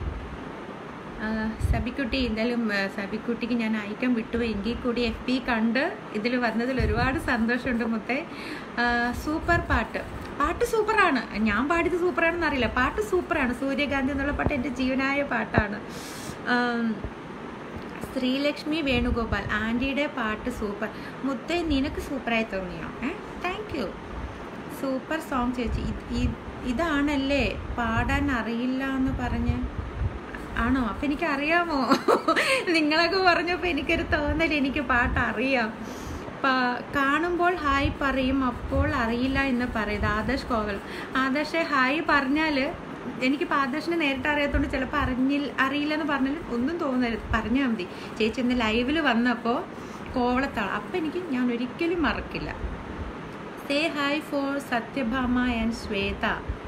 ആ, സബിക്കുട്ടി എന്തായാലും ആ, സബിക്കുട്ടിക്ക് ഞാൻ ഐറ്റം വിട്ടുപോയി എങ്കിൽ കൂടി എഫ് പി കണ്ട് ഇതിൽ വന്നതിൽ ഒരുപാട് സന്തോഷമുണ്ട് മുത്തേ ആ, സൂപ്പർ പാട്ട് പാട്ട് സൂപ്പറാണ് ഞാൻ പാടിയത് സൂപ്പറാണെന്ന് അറിയില്ല പാട്ട് സൂപ്പറാണ് സൂര്യകാന്തി എന്നുള്ള പാട്ട് എൻ്റെ ജീവനായ പാട്ടാണ് ആം, ശ്രീലക്ഷ്മി വേണുഗോപാൽ ആൻറ്റിയുടെ പാട്ട് സൂപ്പർ മുത്തേ നിനക്ക് സൂപ്പറായി തോന്നിയോ ഏ താങ്ക് യു സൂപ്പർ സോങ് ചേച്ചി ഇത്- ഇത്- ഇതാണല്ലേ പാടാൻ അറിയില്ല എന്ന് പറഞ്ഞ് ആണോ അപ്പം എനിക്ക് അറിയാമോ നിങ്ങളൊക്കെ പറഞ്ഞപ്പോൾ എനിക്കൊരു തോന്നൽ എനിക്ക് പാട്ട് അറിയാം പ- കാണുമ്പോൾ ഹായ് പറയും അപ്പോൾ അറിയില്ല എന്ന് പറയും ആദർശ് കോവൽ ആദർശെ ഹായ് പറഞ്ഞാൽ എനിക്കിപ്പോൾ ആദർശിനെ നേരിട്ട് അറിയാത്തതുകൊണ്ട് ചിലപ്പോൾ അറിഞ്ഞിൽ അറിയില്ലെന്ന് പറഞ്ഞാൽ ഒന്നും തോന്നരുത് പറഞ്ഞാൽ മതി ചേച്ചി ഇന്ന് ലൈവിൽ വന്നപ്പോൾ കോവളത്താണ് അപ്പം എനിക്ക് ഞാൻ ഒരിക്കലും മറക്കില്ല say hi for Satyabhama and Shwetha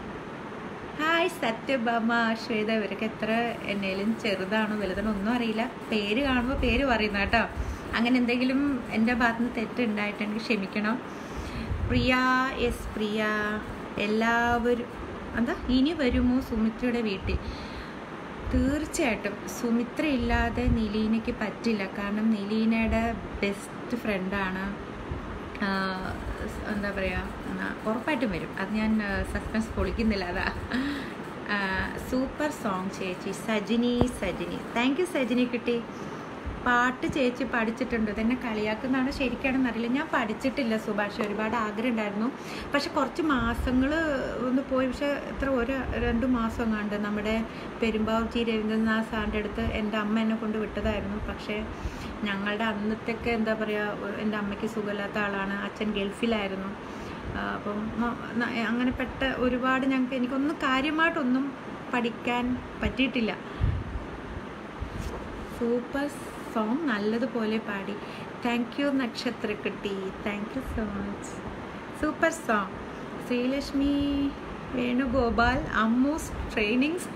hi Satyabhama Shwetha ഇവരൊക്കെ എത്ര എന്നേലും ചെറുതാണോ വലുതാണോ ഒന്നും അറിയില്ല പേര് കാണുമ്പോൾ പേര് പറയുന്ന കേട്ടോ അങ്ങനെ എന്തെങ്കിലും എൻ്റെ ഭാഗത്ത് നിന്ന് തെറ്റുണ്ടായിട്ടുണ്ടെങ്കിൽ ക്ഷമിക്കണം പ്രിയ എസ് പ്രിയ എല്ലാവരും എന്താ ഇനി വരുമോ സുമിത്രയുടെ വീട്ടിൽ തീർച്ചയായിട്ടും സുമിത്ര ഇല്ലാതെ നിലീനയ്ക്ക് പറ്റില്ല കാരണം നിലീനയുടെ ബെസ്റ്റ് ഫ്രണ്ടാണ് ആഹ് എന്താ പറയുക ഉറപ്പായിട്ടും വരും അത് ഞാൻ സസ്പെൻസ് പൊളിക്കുന്നില്ല അതാ സൂപ്പർ സോങ് ചേച്ചി സജിനി സജിനി താങ്ക് യു സജിനി കിട്ടി പാട്ട് ചേച്ചി പഠിച്ചിട്ടുണ്ട് ഇതെന്നെ കളിയാക്കുന്നതാണ് ശരിക്കാണെന്ന് അറിയില്ല ഞാൻ പഠിച്ചിട്ടില്ല സുഭാഷ് ഒരുപാട് ആഗ്രഹം ഉണ്ടായിരുന്നു പക്ഷെ കുറച്ച് മാസങ്ങൾ ഒന്ന് പോയി പക്ഷെ എത്ര ഒരു രണ്ട് മാസം കണ്ട് നമ്മുടെ പെരുമ്പാവൂർ രവീന്ദ്രനാഥ് സാറിൻ്റെ അടുത്ത് എൻ്റെ അമ്മ എന്നെ കൊണ്ട് വിട്ടതായിരുന്നു പക്ഷേ ഞങ്ങളുടെ അന്നത്തൊക്കെ എന്താ പറയുക എൻ്റെ അമ്മയ്ക്ക് സുഖമില്ലാത്ത ആളാണ് അച്ഛൻ ഗൾഫിലായിരുന്നു ആ, അപ്പം മ- ന- അങ്ങനെ പെട്ട ഒരുപാട് ഞങ്ങൾക്ക് എനിക്കൊന്നും കാര്യമായിട്ടൊന്നും പഠിക്കാൻ പറ്റിയിട്ടില്ല സൂപ്പർ സോങ് നല്ലതുപോലെ പാടി താങ്ക് യു നക്ഷത്രക്കുട്ടി thank you so much super song Sreelakshmi Venugopal Ammus trainings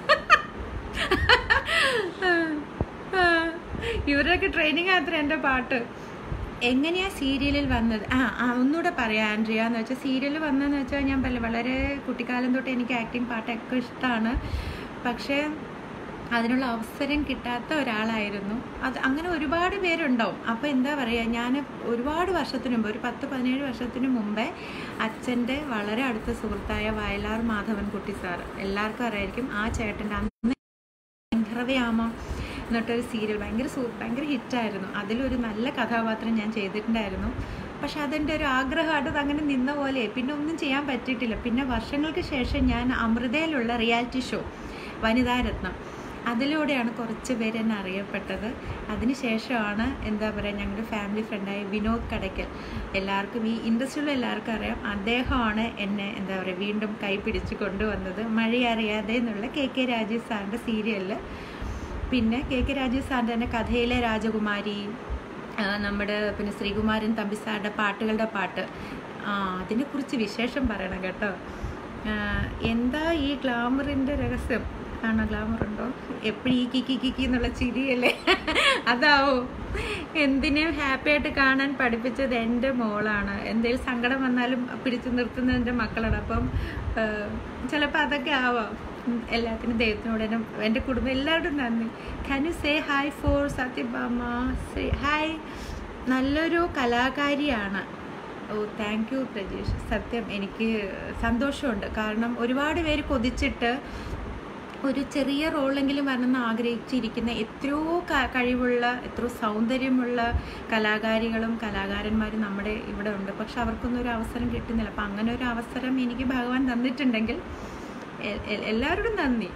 ഇവരൊക്കെ ട്രെയിനിങ് അത്ര എൻ്റെ പാട്ട് എങ്ങനെയാ സീരിയലിൽ വന്നത് ആ ആ ഒന്നുകൂടെ പറയാം ആൻഡ്രിയ എന്ന് വെച്ചാൽ സീരിയൽ വന്നതെന്ന് വെച്ചാൽ ഞാൻ പല വളരെ കുട്ടിക്കാലം തൊട്ട് എനിക്ക് ആക്ടിങ് പാട്ടൊക്കെ ഇഷ്ടമാണ് പക്ഷേ അതിനുള്ള അവസരം കിട്ടാത്ത ഒരാളായിരുന്നു അത് അങ്ങനെ ഒരുപാട് പേരുണ്ടാവും അപ്പോൾ എന്താ പറയുക ഞാൻ ഒരുപാട് വർഷത്തിന് മുമ്പ് ഒരു പത്ത് പതിനേഴ് വർഷത്തിന് മുമ്പേ അച്ഛൻ്റെ വളരെ അടുത്ത സുഹൃത്തായ വയലാർ മാധവൻകുട്ടി സാർ എല്ലാവർക്കും അറിയായിരിക്കും ആ ചേട്ടൻ്റെ അന്ന് ഗന്ധർവയാമം എന്നിട്ടൊരു സീരിയൽ ഭയങ്കര സൂ ഭയങ്കര ഹിറ്റായിരുന്നു അതിലൊരു നല്ല കഥാപാത്രം ഞാൻ ചെയ്തിട്ടുണ്ടായിരുന്നു പക്ഷെ അതെൻ്റെ ഒരു ആഗ്രഹമായിട്ട് അത് അങ്ങനെ നിന്ന പോലെ പിന്നെ ഒന്നും ചെയ്യാൻ പറ്റിയിട്ടില്ല പിന്നെ വർഷങ്ങൾക്ക് ശേഷം ഞാൻ അമൃതയിലുള്ള റിയാലിറ്റി ഷോ വനിതാരത്നം അതിലൂടെയാണ് കുറച്ച് പേര് എന്നെ അറിയപ്പെട്ടത് അതിനുശേഷമാണ് എന്താ പറയുക ഞങ്ങളുടെ ഫാമിലി ഫ്രണ്ടായ വിനോദ് കടയ്ക്കൽ എല്ലാവർക്കും ഈ ഇൻഡസ്ട്രിയിലുള്ള എല്ലാവർക്കും അറിയാം അദ്ദേഹമാണ് എന്നെ എന്താ പറയുക വീണ്ടും കൈ പിടിച്ച് കൊണ്ടുവന്നത് മഴയറിയാതെ എന്നുള്ള കെ കെ രാജീവ് സാറിൻ്റെ സീരിയലിൽ പിന്നെ കെ കെ രാജീവ് സാറിൻ്റെ തന്നെ കഥയിലെ രാജകുമാരി ആ, നമ്മുടെ പിന്നെ ശ്രീകുമാരൻ തമ്പി സാറിൻ്റെ പാട്ടുകളുടെ പാട്ട് ആ അതിനെക്കുറിച്ച് വിശേഷം പറയണം കേട്ടോ ആ, എന്താ ഈ ഗ്ലാമറിൻ്റെ രഹസ്യം ആണോ ഗ്ലാമർ ഉണ്ടോ എപ്പോഴും ഈ കിക്കി കിക്കി എന്നുള്ള ചിരിയല്ലേ അതാവോ എന്തിനേയും ഹാപ്പി ആയിട്ട് കാണാൻ പഠിപ്പിച്ചത് എൻ്റെ മോളാണ് എന്തെങ്കിലും സങ്കടം വന്നാലും പിടിച്ചു നിർത്തുന്നത് എൻ്റെ മക്കളാണ് അപ്പം ചിലപ്പോൾ അതൊക്കെ ആവാം ഉം, എല്ലാത്തിനും ദൈവത്തിനോട് തന്നെ എൻ്റെ കുടുംബം എല്ലാവരോടും നന്ദി can you say hi for Satyabhama hi നല്ലൊരു കലാകാരിയാണ് ഓ താങ്ക് യു പ്രജീഷ് സത്യം എനിക്ക് സന്തോഷമുണ്ട് കാരണം ഒരുപാട് പേര് കൊതിച്ചിട്ട് ഒരു ചെറിയ റോളെങ്കിലും വരണമെന്ന് ആഗ്രഹിച്ചിരിക്കുന്ന എത്രയോ ക- കഴിവുള്ള എത്രയോ സൗന്ദര്യമുള്ള കലാകാരികളും കലാകാരന്മാരും നമ്മുടെ ഇവിടെ ഉണ്ട് പക്ഷെ അവർക്കൊന്നും ഒരു അവസരം കിട്ടുന്നില്ല അപ്പം അങ്ങനെ ഒരു അവസരം എനിക്ക് ഭഗവാൻ തന്നിട്ടുണ്ടെങ്കിൽ എ- എ- എല്ലാവരോടും നന്ദി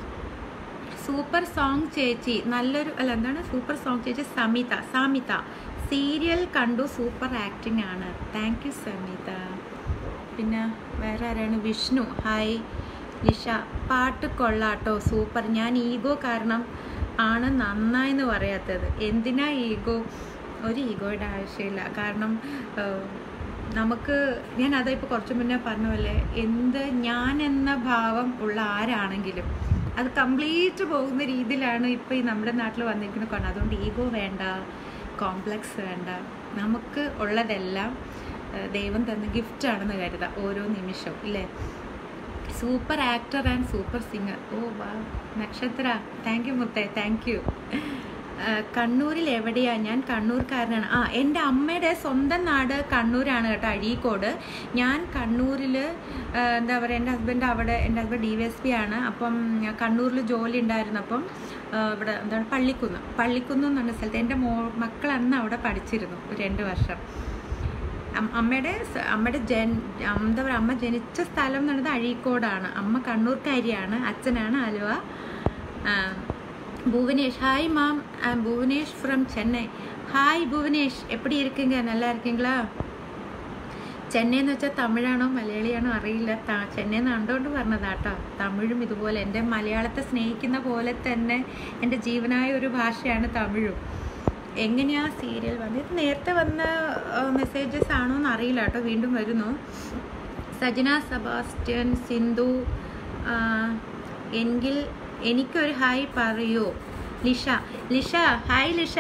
സൂപ്പർ സോങ് ചേച്ചി നല്ലൊരു അല്ല എന്താണ് സൂപ്പർ സോങ് ചേച്ചി സമിത സാമിത സീരിയൽ കണ്ടു സൂപ്പർ ആക്ടിംഗ് ആണ് താങ്ക് യു സമിത പിന്നെ വേറെ ആരാണ് വിഷ്ണു ഹായ് ലിഷ പാട്ട് കൊള്ളാട്ടോ സൂപ്പർ ഞാൻ ഈഗോ കാരണം ആണ് നന്നായെന്ന് പറയാത്തത് എന്തിനാ ഈഗോ ഒരു ഈഗോയുടെ ആവശ്യമില്ല കാരണം ഏഹ്, നമുക്ക് ഞാൻ അതാ ഇപ്പോൾ കുറച്ച് മുന്നേ പറഞ്ഞ പോലെ എന്ത് ഞാൻ എന്ന ഭാവം ഉള്ള ആരാണെങ്കിലും അത് കംപ്ലീറ്റ് പോകുന്ന രീതിയിലാണ് ഇപ്പോൾ ഈ നമ്മുടെ നാട്ടിൽ വന്നിരിക്കുന്നത് കാരണം അതുകൊണ്ട് ഈഗോ വേണ്ട കോംപ്ലക്സ് വേണ്ട നമുക്ക് ഉള്ളതെല്ലാം ഏഹ്, ദൈവം തന്ന ഗിഫ്റ്റ് ആണെന്ന് കരുതാം ഓരോ നിമിഷവും ഇല്ലേ super actor and super singer oh wow Nakshatra thank you മുത്തേ താങ്ക് യു കണ്ണൂരിൽ എവിടെയാ ഞാൻ കണ്ണൂർക്കാരനാണ് ആ എൻ്റെ അമ്മയുടെ സ്വന്തം നാട് കണ്ണൂരാണ് കേട്ടോ അഴീക്കോട് ഞാൻ കണ്ണൂരിൽ എന്താ പറയുക എൻ്റെ ഹസ്ബൻഡ് അവിടെ എൻ്റെ husband D V S P ആണ് അപ്പം കണ്ണൂരിൽ ജോലി ഉണ്ടായിരുന്നു അപ്പം ആ, ഇവിടെ എന്താണ് പള്ളിക്കുന്ന് പള്ളിക്കുന്ന് എന്ന് പറഞ്ഞ സ്ഥലത്ത് എൻ്റെ മോ മക്കൾ അന്ന് അവിടെ പഠിച്ചിരുന്നു ഒരു രണ്ട് വർഷം അം- അമ്മയുടെ സ- അമ്മയുടെ ജൻ എന്താ പറയുക അമ്മ ജനിച്ച സ്ഥലം എന്ന് പറയുന്നത് അഴീക്കോടാണ് അമ്മ കണ്ണൂർക്കാരിയാണ് അച്ഛനാണ് ആലുവ ആ, Bhuvanesh hi ma'am I am Bhuvanesh from Chennai hi Bhuvanesh എപ്പടി இருக்கீங்க நல்லா இருக்கீங்களா ചെന്നൈ എന്ന് വെച്ചാൽ തമിഴാണോ മലയാളിയാണോ അറിയില്ല ത- ചെന്നൈ എന്ന് കണ്ടുകൊണ്ട് പറഞ്ഞതാട്ടോ തമിഴും ഇതുപോലെ എൻ്റെ മലയാളത്തെ സ്നേഹിക്കുന്ന പോലെ തന്നെ എൻ്റെ ജീവനായ ഒരു ഭാഷയാണ് തമിഴും എങ്ങനെയാ സീരിയൽ വന്നത് ഇത് നേരത്തെ വന്ന മെസ്സേജസ് ആണോ എന്ന് അറിയില്ല കേട്ടോ വീണ്ടും വരുന്നു സജന സെബാസ്റ്റ്യൻ സിന്ധു ആ, എങ്കിൽ എനിക്കൊരു ഹായ് പറയൂ ലിഷ ലിഷ ഹായ് ലിഷ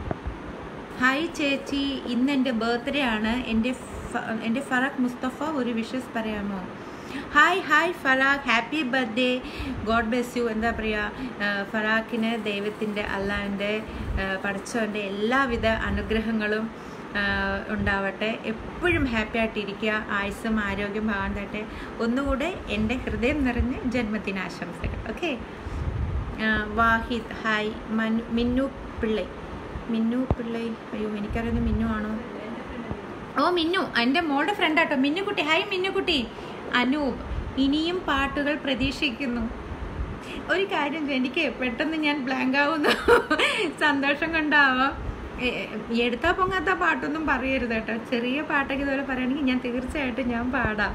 ഹായ് ചേച്ചി ഇന്ന് എൻ്റെ ബർത്ത്ഡേ ആണ് എൻ്റെ ഫ- എൻ്റെ ഫറാഖ് മുസ്തഫ ഒരു വിഷസ് പറയാമോ hi hi Farakh happy birthday God bless you എന്താ പറയുക ഫറാഖിന് ദൈവത്തിൻ്റെ അള്ളാഹിൻ്റെ പഠിച്ചവൻ്റെ എല്ലാവിധ അനുഗ്രഹങ്ങളും ആ, ഉണ്ടാവട്ടെ എപ്പോഴും ഹാപ്പി ആയിട്ടിരിക്കുക ആയുസ്സും ആരോഗ്യം ഭാഗം തട്ടെ ഒന്നുകൂടെ എൻ്റെ ഹൃദയം നിറഞ്ഞ ജന്മദിനാശംസകൾ ഓക്കെ വാഹിദ് ഹായ് മനു മിന്നു പിള്ളை മിന്നു പിള്ളை അയ്യോ എനിക്കറിയുന്ന മിന്നു ആണോ ഓ മിന്നു എൻ്റെ മോളുടെ ഫ്രണ്ട് ആട്ടോ മിന്നുകുട്ടി ഹായ് മിന്നുകുട്ടി അനൂപ് ഇനിയും പാട്ടുകൾ പ്രതീക്ഷിക്കുന്നു ഒരു കാര്യം എനിക്ക് പെട്ടെന്ന് ഞാൻ ബ്ലാങ്ക് ആവുന്നു സന്തോഷം കൊണ്ടാവാം എ- എ- എടുത്താ പൊങ്ങാത്ത പാട്ടൊന്നും പറയരുത് കേട്ടോ ചെറിയ പാട്ടൊക്കെ ഇതുപോലെ പറയുകയാണെങ്കിൽ ഞാൻ തീർച്ചയായിട്ടും ഞാൻ പാടാം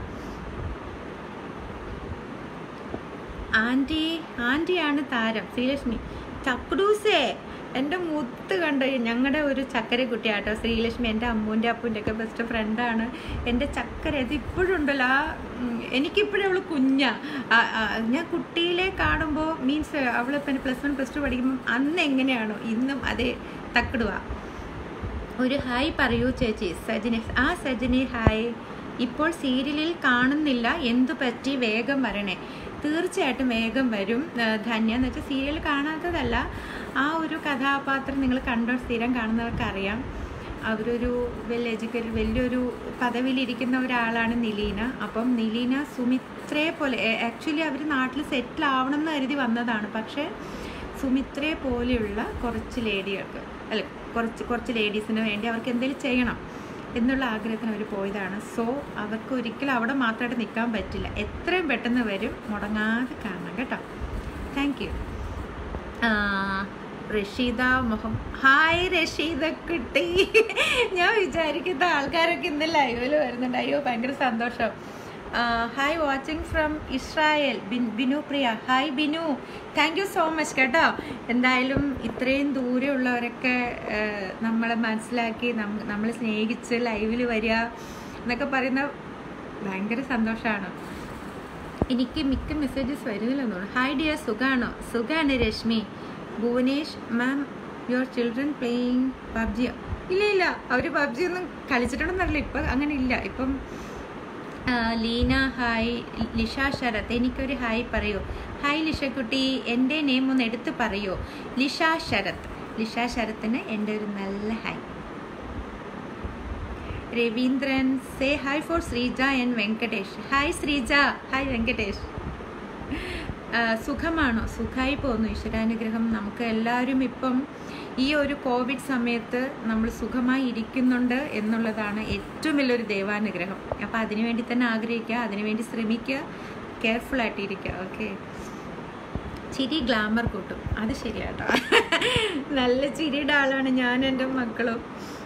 ആൻറ്റി ആൻറ്റിയാണ് താരം ശ്രീലക്ഷ്മി ചക്കുടൂസേ എൻ്റെ മുത്ത് കണ്ട് ഞങ്ങളുടെ ഒരു ചക്കര കുട്ടിയാട്ടോ ശ്രീലക്ഷ്മി എൻ്റെ അമ്മൂൻ്റെ അപ്പൂൻ്റെ ഒക്കെ ബെസ്റ്റ് ഫ്രണ്ടാണ് എൻ്റെ ചക്കര ഇത് ഇപ്പോഴും ഉണ്ടല്ലോ ആ ഉം, എനിക്കിപ്പോഴും അവൾ കുഞ്ഞാ ആ, ആ, ഞാൻ കുട്ടിയിലെ കാണുമ്പോൾ മീൻസ് അവൾ പിന്നെ പ്ലസ് വൺ പ്ലസ് ടു പഠിക്കുമ്പോൾ അന്ന് എങ്ങനെയാണോ ഇന്നും അതേ തക്കിടുക ഒരു ഹായ് പറയൂ ചേച്ചി സജിനി ആ സജിനി ഹായ് ഇപ്പോൾ സീരിയലിൽ കാണുന്നില്ല എന്തു പറ്റി വേഗം വരണേ തീർച്ചയായിട്ടും വേഗം വരും ആ, ധന്യ എന്ന് വെച്ചാൽ സീരിയൽ കാണാത്തതല്ല ആ ഒരു കഥാപാത്രം നിങ്ങൾ കണ്ടോ സ്ഥിരം കാണുന്നവർക്ക് അറിയാം അവരൊരു വെൽ എഡ്യൂക്കേറ്റഡ് വലിയൊരു പദവിയിലിരിക്കുന്ന ഒരാളാണ് നിലീന അപ്പം നിലീന സുമിത്രയെ പോലെ ആക്ച്വലി അവർ നാട്ടിൽ സെറ്റിൽ ആവണം എന്ന് കരുതി വന്നതാണ് പക്ഷേ സുമിത്രയെ പോലെയുള്ള കുറച്ച് ലേഡികൾക്ക് അല്ല കുറച്ച് കുറച്ച് ലേഡീസിന് വേണ്ടി അവർക്ക് എന്തെങ്കിലും ചെയ്യണം എന്നുള്ള ആഗ്രഹത്തിന് അവർ പോയതാണ് സോ അവർക്ക് ഒരിക്കലും അവിടെ മാത്രമായിട്ട് നിൽക്കാൻ പറ്റില്ല എത്രയും പെട്ടെന്ന് വരും മുടങ്ങാതെ കാണണം കേട്ടോ താങ്ക് യു റഷീദ മുഹം ഹായ് റഷീദ കുട്ടി ഞാൻ വിചാരിക്കുന്ന ആൾക്കാരൊക്കെ ഇന്ന് ലൈവിൽ വരുന്നുണ്ട് അയ്യോ ഭയങ്കര സന്തോഷം hi watching from Israel Binu Priya hi Binu thank you so much കേട്ടോ എന്തായാലും ഇത്രയും ദൂരെയുള്ളവരൊക്കെ നമ്മളെ മനസ്സിലാക്കി നമ്മൾ സ്നേഹിച്ച് ലൈവിൽ വരിക എന്നൊക്കെ പറയുന്ന ഭയങ്കര സന്തോഷമാണ് എനിക്ക് മിക്ക മെസ്സേജസ് വരുന്നില്ലെന്ന് തോന്നുന്നു ഹായ് ഡിയർ സുഖാണോ സുഖാണ് Reshmi Bhuvanesh ma'am your children playing പബ്ജിയോ ഇല്ല ഇല്ല അവർ പബ്ജി ഒന്നും കളിച്ചിട്ടുണ്ടെന്നറിയില്ല ഇപ്പം അങ്ങനെ ഇല്ല ഇപ്പം ലീന ഹായ് ലിഷ ശരത് എനിക്കൊരു ഹായ് പറയൂ ഹായ് ലിഷക്കുട്ടി എൻ്റെ നെയിം ഒന്ന് എടുത്ത് പറയൂ ലിഷ ശരത് ലിഷ ശരത്തിന് എൻ്റെ ഒരു നല്ല hi Raveendran say hi for Sreeja and Venkatesh hi Sreeja hi Venkatesh സുഖമാണോ സുഖമായി പോകുന്നു ഈശ്വരാനുഗ്രഹം നമുക്ക് എല്ലാവരും ഇപ്പം ഈ ഒരു കോവിഡ് സമയത്ത് നമ്മൾ സുഖമായി ഇരിക്കുന്നുണ്ട് എന്നുള്ളതാണ് ഏറ്റവും വലിയൊരു ദൈവാനുഗ്രഹം അപ്പോൾ അതിനു വേണ്ടി തന്നെ ആഗ്രഹിക്കുക അതിനുവേണ്ടി ശ്രമിക്കുക കെയർഫുൾ ആയിട്ട് ഇരിക്കുക ഓക്കെ ചിരി ഗ്ലാമർ കൂട്ടും അത് ശരിയാട്ടോ നല്ല ചിരിയുടെ ആളാണ് ഞാൻ എൻ്റെ മക്കളും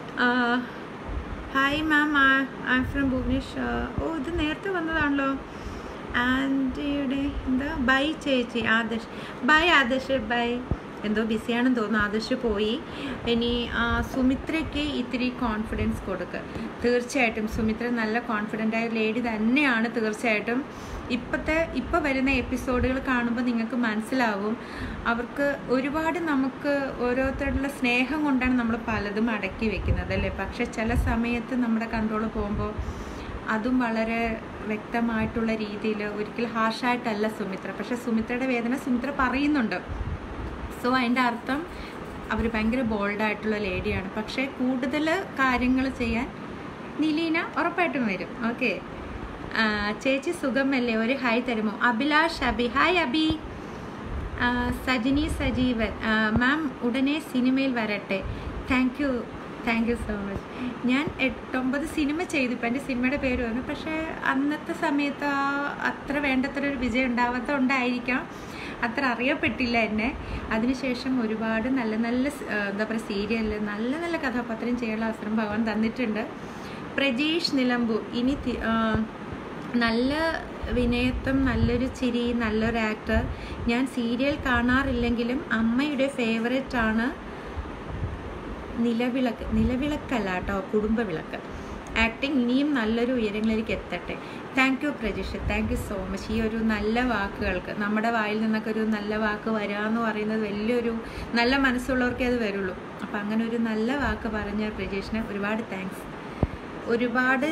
hi ma'am I from Bhuvanesh ഓ ഇത് നേരത്തെ വന്നതാണല്ലോ ആൻറ്റിയുടെ എന്താ ബൈ ചേച്ചി ആദർശ് ബൈ ആദർശ് ബൈ എന്തോ ബിസിയാണെന്ന് തോന്നുന്നു ആദർശ് പോയി ഇനി സുമിത്രയ്ക്ക് ഇത്തിരി കോൺഫിഡൻസ് കൊടുക്കുക തീർച്ചയായിട്ടും സുമിത്ര നല്ല കോൺഫിഡൻ്റ് ആയ ലേഡി തന്നെയാണ് തീർച്ചയായിട്ടും ഇപ്പോഴത്തെ ഇപ്പോൾ വരുന്ന എപ്പിസോഡുകൾ കാണുമ്പോൾ നിങ്ങൾക്ക് മനസ്സിലാവും അവർക്ക് ഒരുപാട് നമുക്ക് ഓരോരുത്തരുടെ സ്നേഹം കൊണ്ടാണ് നമ്മൾ പലതും അടക്കി വെക്കുന്നത് അല്ലേ പക്ഷെ ചില സമയത്ത് നമ്മുടെ കൺട്രോൾ പോകുമ്പോൾ അതും വളരെ വ്യക്തമായിട്ടുള്ള രീതിയിൽ ഒരിക്കലും ഹാർഷായിട്ടല്ല സുമിത്ര പക്ഷെ സുമിത്രയുടെ വേദന സുമിത്ര പറയുന്നുണ്ട് സോ അതിൻ്റെ അർത്ഥം അവർ ഭയങ്കര ബോൾഡായിട്ടുള്ള ലേഡിയാണ് പക്ഷേ കൂടുതൽ കാര്യങ്ങൾ ചെയ്യാൻ നിലീന ഉറപ്പായിട്ടും വരും ഓക്കെ ചേച്ചി സുഖമല്ലേ ഒരു ഹായ് തരുമോ അഭിലാഷ് അബി ഹായ് അബി സജിനി സജീവൻ മാം ഉടനെ സിനിമയിൽ വരട്ടെ thank you thank you so much ഞാൻ എട്ടൊമ്പത് സിനിമ ചെയ്തു ഇപ്പം എൻ്റെ സിനിമയുടെ പേര് വന്നു പക്ഷേ അന്നത്തെ സമയത്ത് ആ അത്ര വേണ്ടത്ര ഒരു വിജയം ഉണ്ടാവാത്ത കൊണ്ടായിരിക്കാം അത്ര അറിയപ്പെട്ടില്ല എന്നെ അതിനുശേഷം ഒരുപാട് നല്ല നല്ല എന്താ പറയുക സീരിയലിൽ നല്ല നല്ല കഥാപാത്രം ചെയ്യാനുള്ള അവസരം ഭഗവാൻ തന്നിട്ടുണ്ട് പ്രജീഷ് നിലമ്പൂർ ഇനി നല്ല വിനയത്വം നല്ലൊരു ചിരി നല്ലൊരു ആക്ടർ ഞാൻ സീരിയൽ കാണാറില്ലെങ്കിലും അമ്മയുടെ ഫേവറേറ്റ് ആണ് നിലവിളക്ക് നിലവിളക്കല്ല കേട്ടോ കുടുംബവിളക്ക് ആക്ടിങ് ഇനിയും നല്ലൊരു ഉയരങ്ങളിലേക്ക് എത്തട്ടെ thank you Prajish thank you so much ഈ ഒരു നല്ല വാക്കുകൾക്ക് നമ്മുടെ വായിൽ നിന്നൊക്കെ ഒരു നല്ല വാക്ക് വരാമെന്ന് പറയുന്നത് വലിയൊരു നല്ല മനസ്സുള്ളവർക്കേ അത് വരുള്ളൂ അപ്പം അങ്ങനെ ഒരു നല്ല വാക്ക് പറഞ്ഞ പ്രജീഷിന് ഒരുപാട് താങ്ക്സ് ഒരുപാട്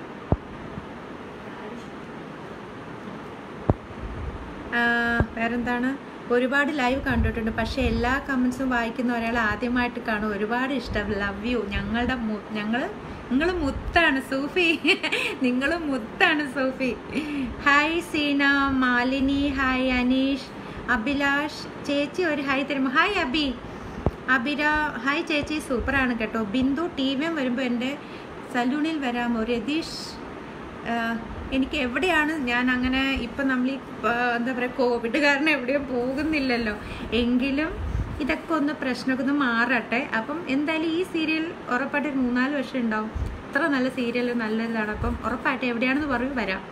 വേറെന്താണ് ഒരുപാട് ലൈവ് കണ്ടിട്ടുണ്ട് പക്ഷേ എല്ലാ കമൻസും വായിക്കുന്ന ഒരാൾ ആദ്യമായിട്ട് കാണും ഒരുപാട് ഇഷ്ടം ലവ് യു ഞങ്ങളുടെ ഞങ്ങൾ നിങ്ങൾ മുത്താണ് സൂഫി നിങ്ങൾ മുത്താണ് സൂഫി ഹായ് സീന മാലിനി ഹായ് അനീഷ് അഭിലാഷ് ചേച്ചി ഒരു ഹായ് തരുമോ ഹായ് അബി അബിര ഹായ് ചേച്ചി സൂപ്പറാണ് കേട്ടോ ബിന്ദു ടി വിയും വരുമ്പോൾ എൻ്റെ സലൂണിൽ വരാമോ രതീഷ് എനിക്ക് എവിടെയാണ് ഞാൻ അങ്ങനെ ഇപ്പം നമ്മൾ ഈ എന്താ പറയുക കോവിഡ് കാരണം എവിടെയും പോകുന്നില്ലല്ലോ എങ്കിലും ഇതൊക്കെ ഒന്ന് പ്രശ്നമൊക്കെ ഒന്ന് മാറട്ടെ അപ്പം എന്തായാലും ഈ സീരിയൽ ഉറപ്പായിട്ട് ഒരു മൂന്നാല് വർഷം ഉണ്ടാവും അത്ര നല്ല സീരിയൽ നല്ലതാണ് അപ്പം ഉറപ്പായിട്ട് എവിടെയാണെന്ന് പറയും വരാം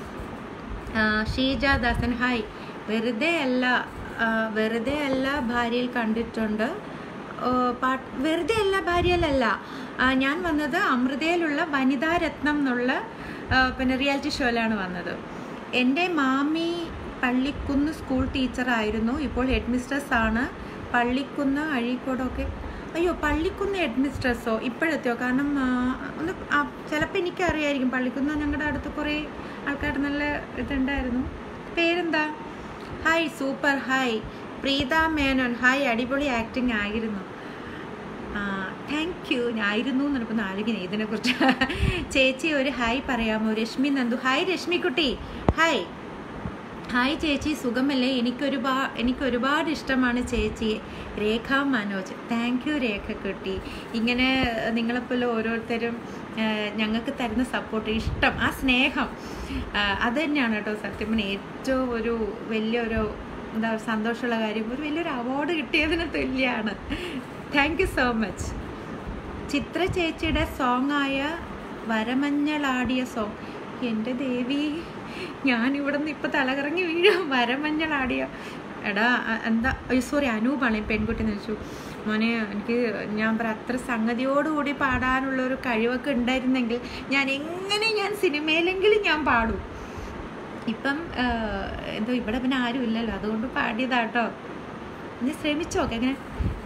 ഷീജ ദാസൻ ഹായ് വെറുതെ അല്ല വെറുതെ അല്ല ഭാര്യയിൽ കണ്ടിട്ടുണ്ട് പാട്ട് വെറുതെ അല്ല ഭാര്യയിലല്ല ഞാൻ വന്നത് അമൃതയിലുള്ള വനിതാ രത്നം എന്നുള്ള പിന്നെ റിയാലിറ്റി ഷോയിലാണ് വന്നത് എൻ്റെ മാമി പള്ളിക്കുന്ന് സ്കൂൾ ടീച്ചറായിരുന്നു ഇപ്പോൾ ഹെഡ് മിസ്ട്രസ് ആണ് പള്ളിക്കുന്ന് അഴീക്കോടൊക്കെ അയ്യോ പള്ളിക്കുന്ന് ഹെഡ് മിസ്ട്രസ്സോ ഇപ്പോഴെത്തിയോ കാരണം ഒന്ന് ചിലപ്പോൾ എനിക്കറിയായിരിക്കും പള്ളിക്കുന്ന് ഞങ്ങളുടെ അടുത്ത് കുറേ ആൾക്കാർ നല്ല ഇതുണ്ടായിരുന്നു പേരെന്താ hi super hi Preetha Menon hi അടിപൊളി ആക്ടിങ് ആയിരുന്നു താങ്ക് യു ഞായിരുന്നു എന്നിപ്പോൾ ആലോചിക്കുന്നത് ഇതിനെക്കുറിച്ച് ചേച്ചി ഒരു ഹായ് പറയാമോ രശ്മി നന്ദു ഹായ് രശ്മി കുട്ടി ഹായ് ഹായ് ചേച്ചി സുഖമല്ലേ എനിക്കൊരുപാ എനിക്കൊരുപാട് ഇഷ്ടമാണ് ചേച്ചിയെ രേഖ മനോജ് താങ്ക് യു രേഖ കുട്ടി ഇങ്ങനെ നിങ്ങളെപ്പോലെ ഓരോരുത്തരും ആ, ഞങ്ങൾക്ക് തരുന്ന സപ്പോർട്ട് ഇഷ്ടം ആ സ്നേഹം ആ, അത് തന്നെയാണ് കേട്ടോ സത്യം പറഞ്ഞാൽ ഏറ്റവും ഒരു വലിയൊരു എന്താ പറയുക സന്തോഷമുള്ള കാര്യം ഒരു വലിയൊരു അവാർഡ് കിട്ടിയതിന് തുല്യമാണ് thank you so much Chithra ചേച്ചിയുടെ സോങ് ആയ വരമഞ്ഞളാടിയ സോങ് എൻ്റെ ദേവി ഞാൻ ഇവിടെ നിന്ന് ഇപ്പം തലകറങ്ങി വീഴും വരമഞ്ഞളാടിയ എടാ അ- എന്താ സോറി അനൂപാണ് ഈ പെൺകുട്ടി എന്ന് വെച്ചു മോനെ എനിക്ക് ഞാൻ പറ അത്ര സംഗതിയോടുകൂടി പാടാനുള്ള ഒരു കഴിവൊക്കെ ഉണ്ടായിരുന്നെങ്കിൽ ഞാൻ എങ്ങനെ ഞാൻ സിനിമയിലെങ്കിലും ഞാൻ പാടും ഇപ്പം ആ, എന്തോ ഇവിടെ പിന്നെ ആരും ഇല്ലല്ലോ അതുകൊണ്ട് പാടിയതാട്ടോ നീ ശ്രമിച്ചു നോക്കെ എങ്ങനെ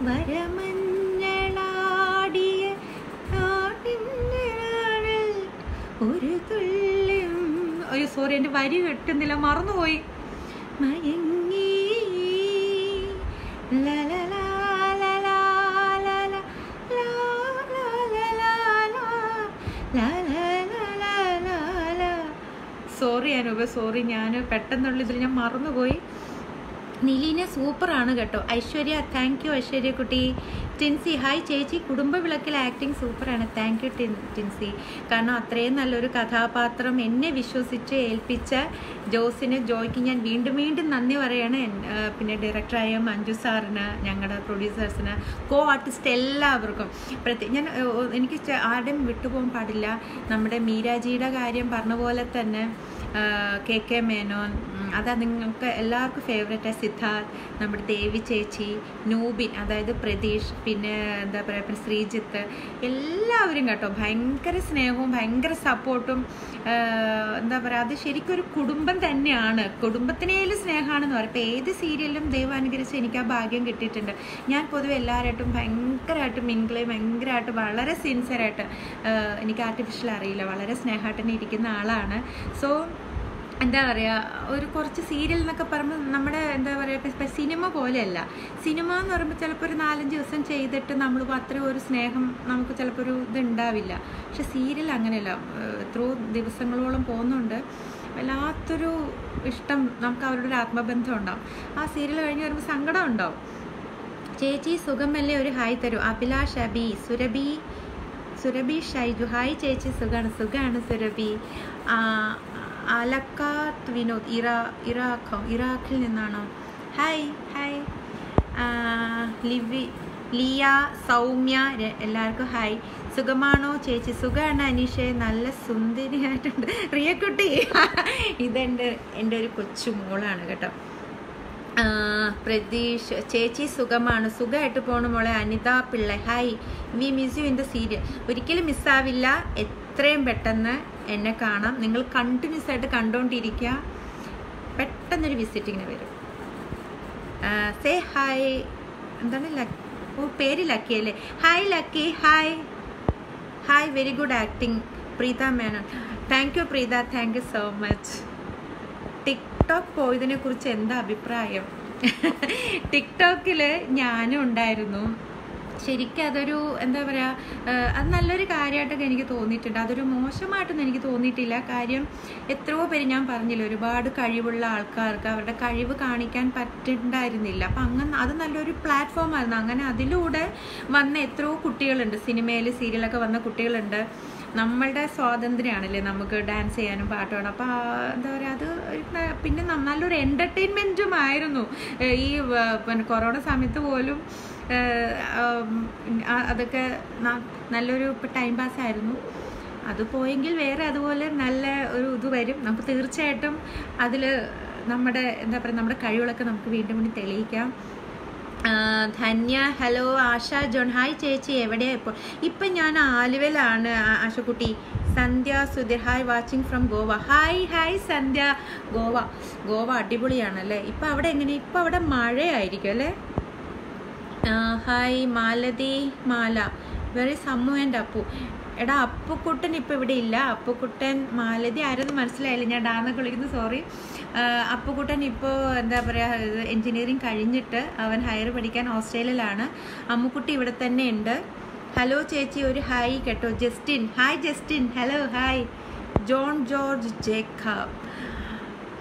വരമഞ്ഞളാടിയ നാടിൻ്റെ ഒരു തുള്ളിയും അയ്യോ സോറി എൻ്റെ വരി കിട്ടുന്നില്ല മറന്നുപോയി മയങ്ങി ലലലാ, ലലാ, ലലാ, ലാ, ലാ, ലലാ, ലാ, ലലാ, ലലാ, ലാ. സോറി അനൂപ സോറി ഞാൻ പെട്ടെന്നുള്ള ഇതിൽ ഞാൻ മറന്നുപോയി നിലീന സൂപ്പറാണ് കേട്ടോ ഐശ്വര്യ താങ്ക് യു ഐശ്വര്യ കുട്ടി ടിൻസി ഹായ് ചേച്ചി കുടുംബ വിളക്കിൽ ആക്ടിങ് സൂപ്പറാണ് താങ്ക് യു ടിൻ ടിൻസി കാരണം അത്രയും നല്ലൊരു കഥാപാത്രം എന്നെ വിശ്വസിച്ച് ഏൽപ്പിച്ച ജോസിന് ജോയ്ക്ക് ഞാൻ വീണ്ടും വീണ്ടും നന്ദി പറയാണ് എൻ- ആ, പിന്നെ ഡയറക്ടറായ മഞ്ജു സാറിന് ഞങ്ങളുടെ പ്രൊഡ്യൂസേഴ്സിന് കോ ആർട്ടിസ്റ്റ് എല്ലാവർക്കും പ്രത്യേക ഞാൻ ഏ, ഓ, എനിക്ക് ചെ- ആരുടെയും വിട്ടുപോകാൻ പാടില്ല നമ്മുടെ മീരാജിയുടെ കാര്യം പറഞ്ഞ പോലെ തന്നെ ആ, കെ കെ മേനോൻ ഉം, അതാ നിങ്ങൾക്ക് എല്ലാവർക്കും ഫേവറേറ്റ് സിദ്ധാർത്ഥ് നമ്മുടെ ദേവി ചേച്ചി നൂബിൻ അതായത് പ്രതീഷ് പിന്നെ എന്താ പറയുക പിന്നെ ശ്രീജിത്ത് എല്ലാവരും കേട്ടോ ഭയങ്കര സ്നേഹവും ഭയങ്കര സപ്പോർട്ടും എന്താ പറയുക അത് ശരിക്കും ഒരു കുടുംബം തന്നെയാണ് കുടുംബത്തിനേലും സ്നേഹമാണെന്ന് പറയും ഇപ്പോൾ ഏത് സീരിയലിലും ദൈവം അനുഗ്രഹിച്ച് എനിക്ക് ആ ഭാഗ്യം കിട്ടിയിട്ടുണ്ട് ഞാൻ പൊതുവെ എല്ലാവരായിട്ടും ഭയങ്കരമായിട്ട് മിങ്കിള് ഭയങ്കരമായിട്ട് വളരെ സിൻസിയറായിട്ട് എനിക്ക് ആർട്ടിഫിഷ്യൽ അറിയില്ല വളരെ സ്നേഹമായിട്ട് തന്നെ ഇരിക്കുന്ന ആളാണ് സോ എന്താ പറയുക ഒരു കുറച്ച് സീരിയൽ എന്നൊക്കെ പറയുമ്പോൾ നമ്മുടെ എന്താ പറയുക ഇപ്പം സിനിമ പോലെയല്ല സിനിമ എന്ന് പറയുമ്പോൾ ചിലപ്പോൾ ഒരു നാലഞ്ച് ദിവസം ചെയ്തിട്ട് നമ്മൾ അത്രയും ഒരു സ്നേഹം നമുക്ക് ചിലപ്പോൾ ഒരു ഇത് ഉണ്ടാവില്ല പക്ഷെ സീരിയൽ അങ്ങനെയല്ല ഏഹ് എത്രയോ ദിവസങ്ങളോളം പോകുന്നുണ്ട് വല്ലാത്തൊരു ഇഷ്ടം നമുക്ക് അവരുടെ ഒരു ആത്മബന്ധം ഉണ്ടാവും ആ സീരിയൽ കഴിഞ്ഞ് വരുമ്പോൾ സങ്കടം ഉണ്ടാവും ചേച്ചി സുഖമല്ലേ ഒരു ഹായ് തരൂ അഭിലാഷ് അബി സുരഭി സുരഭി ഷൈജു ഹായ് ചേച്ചി സുഖാണ് സുഖാണ് സുരഭി ആ, അലക്കാത്ത് വിനോദ് ഇറാ ഇറാഖോ ഇറാഖിൽ നിന്നാണോ ഹായ് ഹായ് ആ, ലിവി ലിയ സൗമ്യ ര- എല്ലാവർക്കും ഹായ് സുഖമാണോ ചേച്ചി സുഖമാണ് അനീഷെ നല്ല സുന്ദരിയായിട്ടുണ്ട് റിയക്കുട്ടി ഇതെൻ്റെ എൻ്റെ ഒരു കൊച്ചു മോളാണ് കേട്ടോ ആ, പ്രതീഷ് ചേച്ചി സുഖമാണ് സുഖമായിട്ട് പോണു മോളെ Anitha Pillai hi we miss you in the serial ഒരിക്കലും മിസ്സാവില്ല എത്രയും പെട്ടെന്ന് എന്നെ കാണാം നിങ്ങൾ കണ്ടിന്യൂസ് ആയിട്ട് കണ്ടുകൊണ്ടിരിക്കുക പെട്ടെന്നൊരു വിസിറ്റിങ്ങിന് വരും സേ ഹായ് എന്താണ് ലക്ക് ഓ പേര് ലക്കി അല്ലേ hi Lucky hi hi very good acting Preetha Menon thank you Preetha thank you so much TikTok പോയതിനെ കുറിച്ച് എന്താ അഭിപ്രായം ടിക്ടോക്കിൽ ഞാനും ഉണ്ടായിരുന്നു ശരിക്കും അതൊരു എന്താ പറയുക അത് നല്ലൊരു കാര്യമായിട്ടൊക്കെ എനിക്ക് തോന്നിയിട്ടുണ്ട് അതൊരു മോശമായിട്ടൊന്നും എനിക്ക് തോന്നിയിട്ടില്ല കാര്യം എത്രയോ പേര് ഞാൻ പറഞ്ഞില്ല ഒരുപാട് കഴിവുള്ള ആൾക്കാർക്ക് അവരുടെ കഴിവ് കാണിക്കാൻ പറ്റുന്നുണ്ടായിരുന്നില്ല അപ്പം അങ്ങനെ അത് നല്ലൊരു പ്ലാറ്റ്ഫോം ആയിരുന്നു അങ്ങനെ അതിലൂടെ വന്ന എത്രയോ കുട്ടികളുണ്ട് സിനിമയിൽ സീരിയലൊക്കെ വന്ന കുട്ടികളുണ്ട് നമ്മളുടെ സ്വാതന്ത്ര്യമാണല്ലേ നമുക്ക് ഡാൻസ് ചെയ്യാനും പാട്ട് പാടാം അപ്പം എന്താ പറയുക അത് ഒരു ന- പിന്നെ ന- നല്ലൊരു എൻ്റർടൈൻമെൻറ്റും ആയിരുന്നു ഏഹ് ഈ വ- പിന്നെ കൊറോണ സമയത്ത് പോലും ഏഹ് ആം, ആ- അതൊക്കെ ന- നല്ലൊരു ടൈം പാസ് ആയിരുന്നു അത് പോയെങ്കിൽ വേറെ അതുപോലെ നല്ല ഒരു ഇത് വരും നമുക്ക് തീർച്ചയായിട്ടും അതിൽ നമ്മുടെ എന്താ പറയുക നമ്മുടെ കഴിവുകളൊക്കെ നമുക്ക് വീണ്ടും വീണ്ടും തെളിയിക്കാം ആ, Dhanya hello Asha John hi ചേച്ചി എവിടെയാ ഇപ്പോൾ ഇപ്പം ഞാൻ ആലുവയിലാണ് ആ- ആശക്കുട്ടി Sandhya Sudheer hi watching from Goa hi hi Sandhya Goa Goa അടിപൊളിയാണല്ലേ ഇപ്പം അവിടെ എങ്ങനെ ഇപ്പം അവിടെ മഴയായിരിക്കും അല്ലേ ആ, hi Malathi Mala very Sammu and Appu എടാ അപ്പുക്കുട്ടൻ ഇപ്പം ഇവിടെ ഇല്ല അപ്പുക്കുട്ടൻ മാലതി ആരെന്ന് മനസ്സിലായില്ല ഞാൻ ഡാന്നൊക്കെ വിളിക്കുന്നു സോറി അപ്പുക്കുട്ടൻ ഇപ്പോൾ എന്താ പറയുക എൻജിനീയറിങ് കഴിഞ്ഞിട്ട് അവൻ ഹയർ പഠിക്കാൻ ഓസ്ട്രേലിയയിലാണ് അമ്മുക്കുട്ടി ഇവിടെ തന്നെ ഉണ്ട് ഹലോ ചേച്ചി ഒരു ഹായ് കേട്ടോ Justin hi Justin hello hi John George Jacob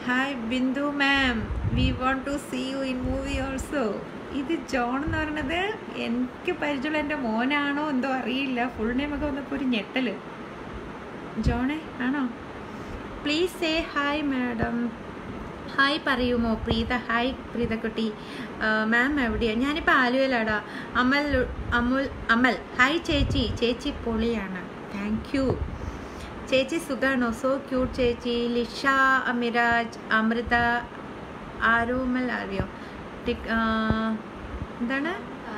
hi Bindu ma'am we want to see you in movie also ഇത് ജോൺ എന്ന് പറയുന്നത് എനിക്ക് പരിചയമുള്ള എൻ്റെ മോനാണോ എന്തോ അറിയില്ല ഫുൾ നെയിമൊക്കെ വന്നപ്പോൾ ഒരു ഞെട്ടൽ ജോണേ ആണോ please say hi madam hi പറയുമോ പ്രീത ഹായ് പ്രീതക്കുട്ടി മാം എവിടെയാണ് ഞാനിപ്പോൾ ആലുവയിലാടാ അമൽ അമുൽ അമൽ ഹായ് ചേച്ചി ചേച്ചി പൊളിയാണ് താങ്ക് യു ചേച്ചി സുഖാണോ സോ ക്യൂട്ട് ചേച്ചി ലിഷ അമിരാജ് അമൃത ആരോമൽ അറിയോ ടിക്- ആ, എന്താണ്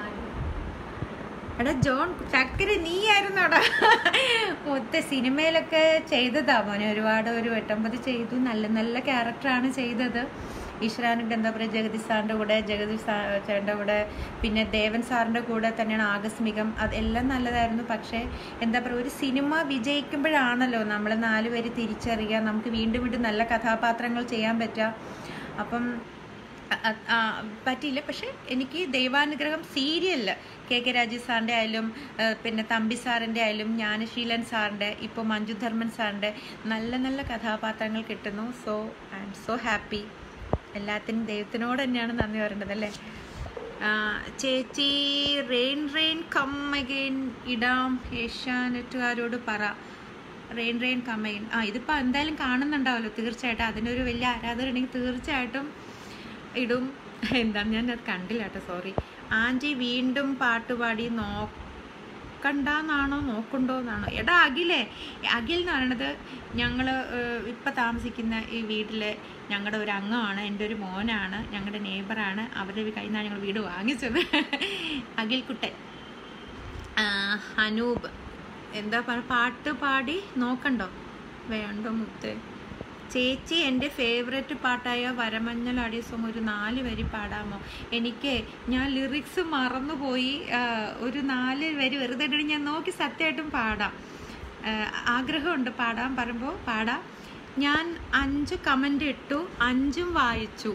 എടാ ജോൺ ചക്കര നീ ആയിരുന്നോടാ മൊത്ത സിനിമയിലൊക്കെ ചെയ്തതാ മോനെ ഒരുപാട് ഒരു എട്ടൊമ്പത് ചെയ്തു നല്ല നല്ല ക്യാരക്ടറാണ് ചെയ്തത് ഈശ്വരാനുണ്ട് എന്താ പറയുക ജഗദീഷ് സാറിൻ്റെ കൂടെ ജഗദീഷ് സാ ചേട്ടൻ്റെ കൂടെ പിന്നെ ദേവൻ സാറിൻ്റെ കൂടെ തന്നെയാണ് ആകസ്മികം അതെല്ലാം നല്ലതായിരുന്നു പക്ഷേ എന്താ പറയുക ഒരു സിനിമ വിജയിക്കുമ്പോഴാണല്ലോ നമ്മൾ നാല് പേര് തിരിച്ചറിയുക നമുക്ക് വീണ്ടും വീണ്ടും നല്ല കഥാപാത്രങ്ങൾ ചെയ്യാൻ പറ്റുക അപ്പം അ- അ- ആ, പറ്റിയില്ല പക്ഷെ എനിക്ക് ദൈവാനുഗ്രഹം സീരിയലിൽ കെ കെ രാജീവ് സാറിൻ്റെ ആയാലും ആ, പിന്നെ തമ്പി സാറിൻ്റെ ആയാലും ജ്ഞാനശീലൻ സാറിൻ്റെ ഇപ്പോൾ മഞ്ജു ധർമ്മൻ സാറിൻ്റെ നല്ല നല്ല കഥാപാത്രങ്ങൾ കിട്ടുന്നു so I am so happy എല്ലാത്തിനും ദൈവത്തിനോട് തന്നെയാണ് നന്ദി പറയേണ്ടത് അല്ലേ ആ, ചേച്ചി റെയിൻ റെയിൻ കം അഗെയിൻ ഇടാം ഏഷ്യാനെറ്റുകാരോട് പറ റെയിൻ റെയിൻ കം അഗെയിൻ ആ ഇതിപ്പോൾ എന്തായാലും കാണുന്നുണ്ടാവുമല്ലോ തീർച്ചയായിട്ടും അതിനൊരു വലിയ ആരാധകരുണ്ടെങ്കിൽ തീർച്ചയായിട്ടും ഇടും എന്താണ് ഞാൻ അത് കണ്ടില്ല കേട്ടോ സോറി ആൻറ്റി വീണ്ടും പാട്ടുപാടി നോക്കണ്ടെന്നാണോ നോക്കണ്ടോ എന്നാണോ എടാ അഖിലേ അഖിൽ എന്ന് പറയണത് ഞങ്ങൾ ഇപ്പം താമസിക്കുന്ന ഈ വീട്ടിലെ ഞങ്ങളുടെ ഒരു അംഗമാണ് എൻ്റെ ഒരു മോനാണ് ഞങ്ങളുടെ നെയ്ബറാണ് അവരുടെ കയ്യിൽ നിന്നാണ് ഞങ്ങൾ വീട് വാങ്ങിച്ചത് അഖിൽ കുട്ടൻ ആ, അനൂപ് എന്താ പറ പാട്ട് പാടി നോക്കണ്ടോ വേണ്ടോ മുത്ത് ചേച്ചി എൻ്റെ ഫേവററ്റ് പാട്ടായ വരമഞ്ഞൾ അടിയ സോങ് ഒരു നാല് വരി പാടാമോ എനിക്ക് ഞാൻ ലിറിക്സ് മറന്നുപോയി ആ, ഒരു നാല് വരി വെറുതെ ഇട്ടിട്ട് ഞാൻ നോക്കി സത്യമായിട്ടും പാടാം ആ, ആഗ്രഹമുണ്ട് പാടാൻ പറയുമ്പോൾ പാടാം ഞാൻ അഞ്ച് കമൻ്റ് ഇട്ടു അഞ്ചും വായിച്ചു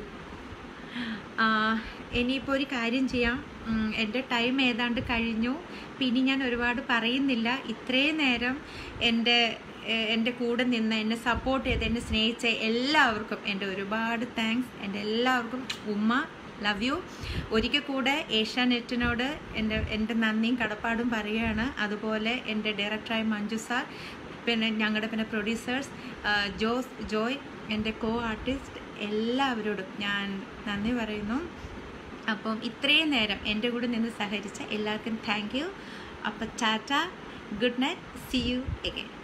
ആ, ഇനിയിപ്പോൾ ഒരു കാര്യം ചെയ്യാം ഉം, എൻ്റെ ടൈം ഏതാണ്ട് കഴിഞ്ഞു പിന്നെ ഞാൻ ഒരുപാട് പറയുന്നില്ല ഇത്രയും നേരം എൻ്റെ എ- എൻ്റെ കൂടെ നിന്ന് എന്നെ സപ്പോർട്ട് ചെയ്ത് എന്നെ സ്നേഹിച്ച എല്ലാവർക്കും എൻ്റെ ഒരുപാട് താങ്ക്സ് എൻ്റെ എല്ലാവർക്കും ഉമ്മ ലവ് യു ഒരിക്കൽ കൂടെ ഏഷ്യാനെറ്റിനോട് എൻ്റെ എൻ്റെ നന്ദിയും കടപ്പാടും പറയുകയാണ് അതുപോലെ എൻ്റെ ഡയറക്ടറായ മഞ്ജു സാർ പിന്നെ ഞങ്ങളുടെ പിന്നെ പ്രൊഡ്യൂസേഴ്സ് ജോസ് ജോയ് എൻ്റെ കോ ആർട്ടിസ്റ്റ് എല്ലാവരോടും ഞാൻ നന്ദി പറയുന്നു അപ്പം ഇത്രയും നേരം എൻ്റെ കൂടെ നിന്ന് സഹകരിച്ച എല്ലാവർക്കും താങ്ക് യു അപ്പം tata good night see you again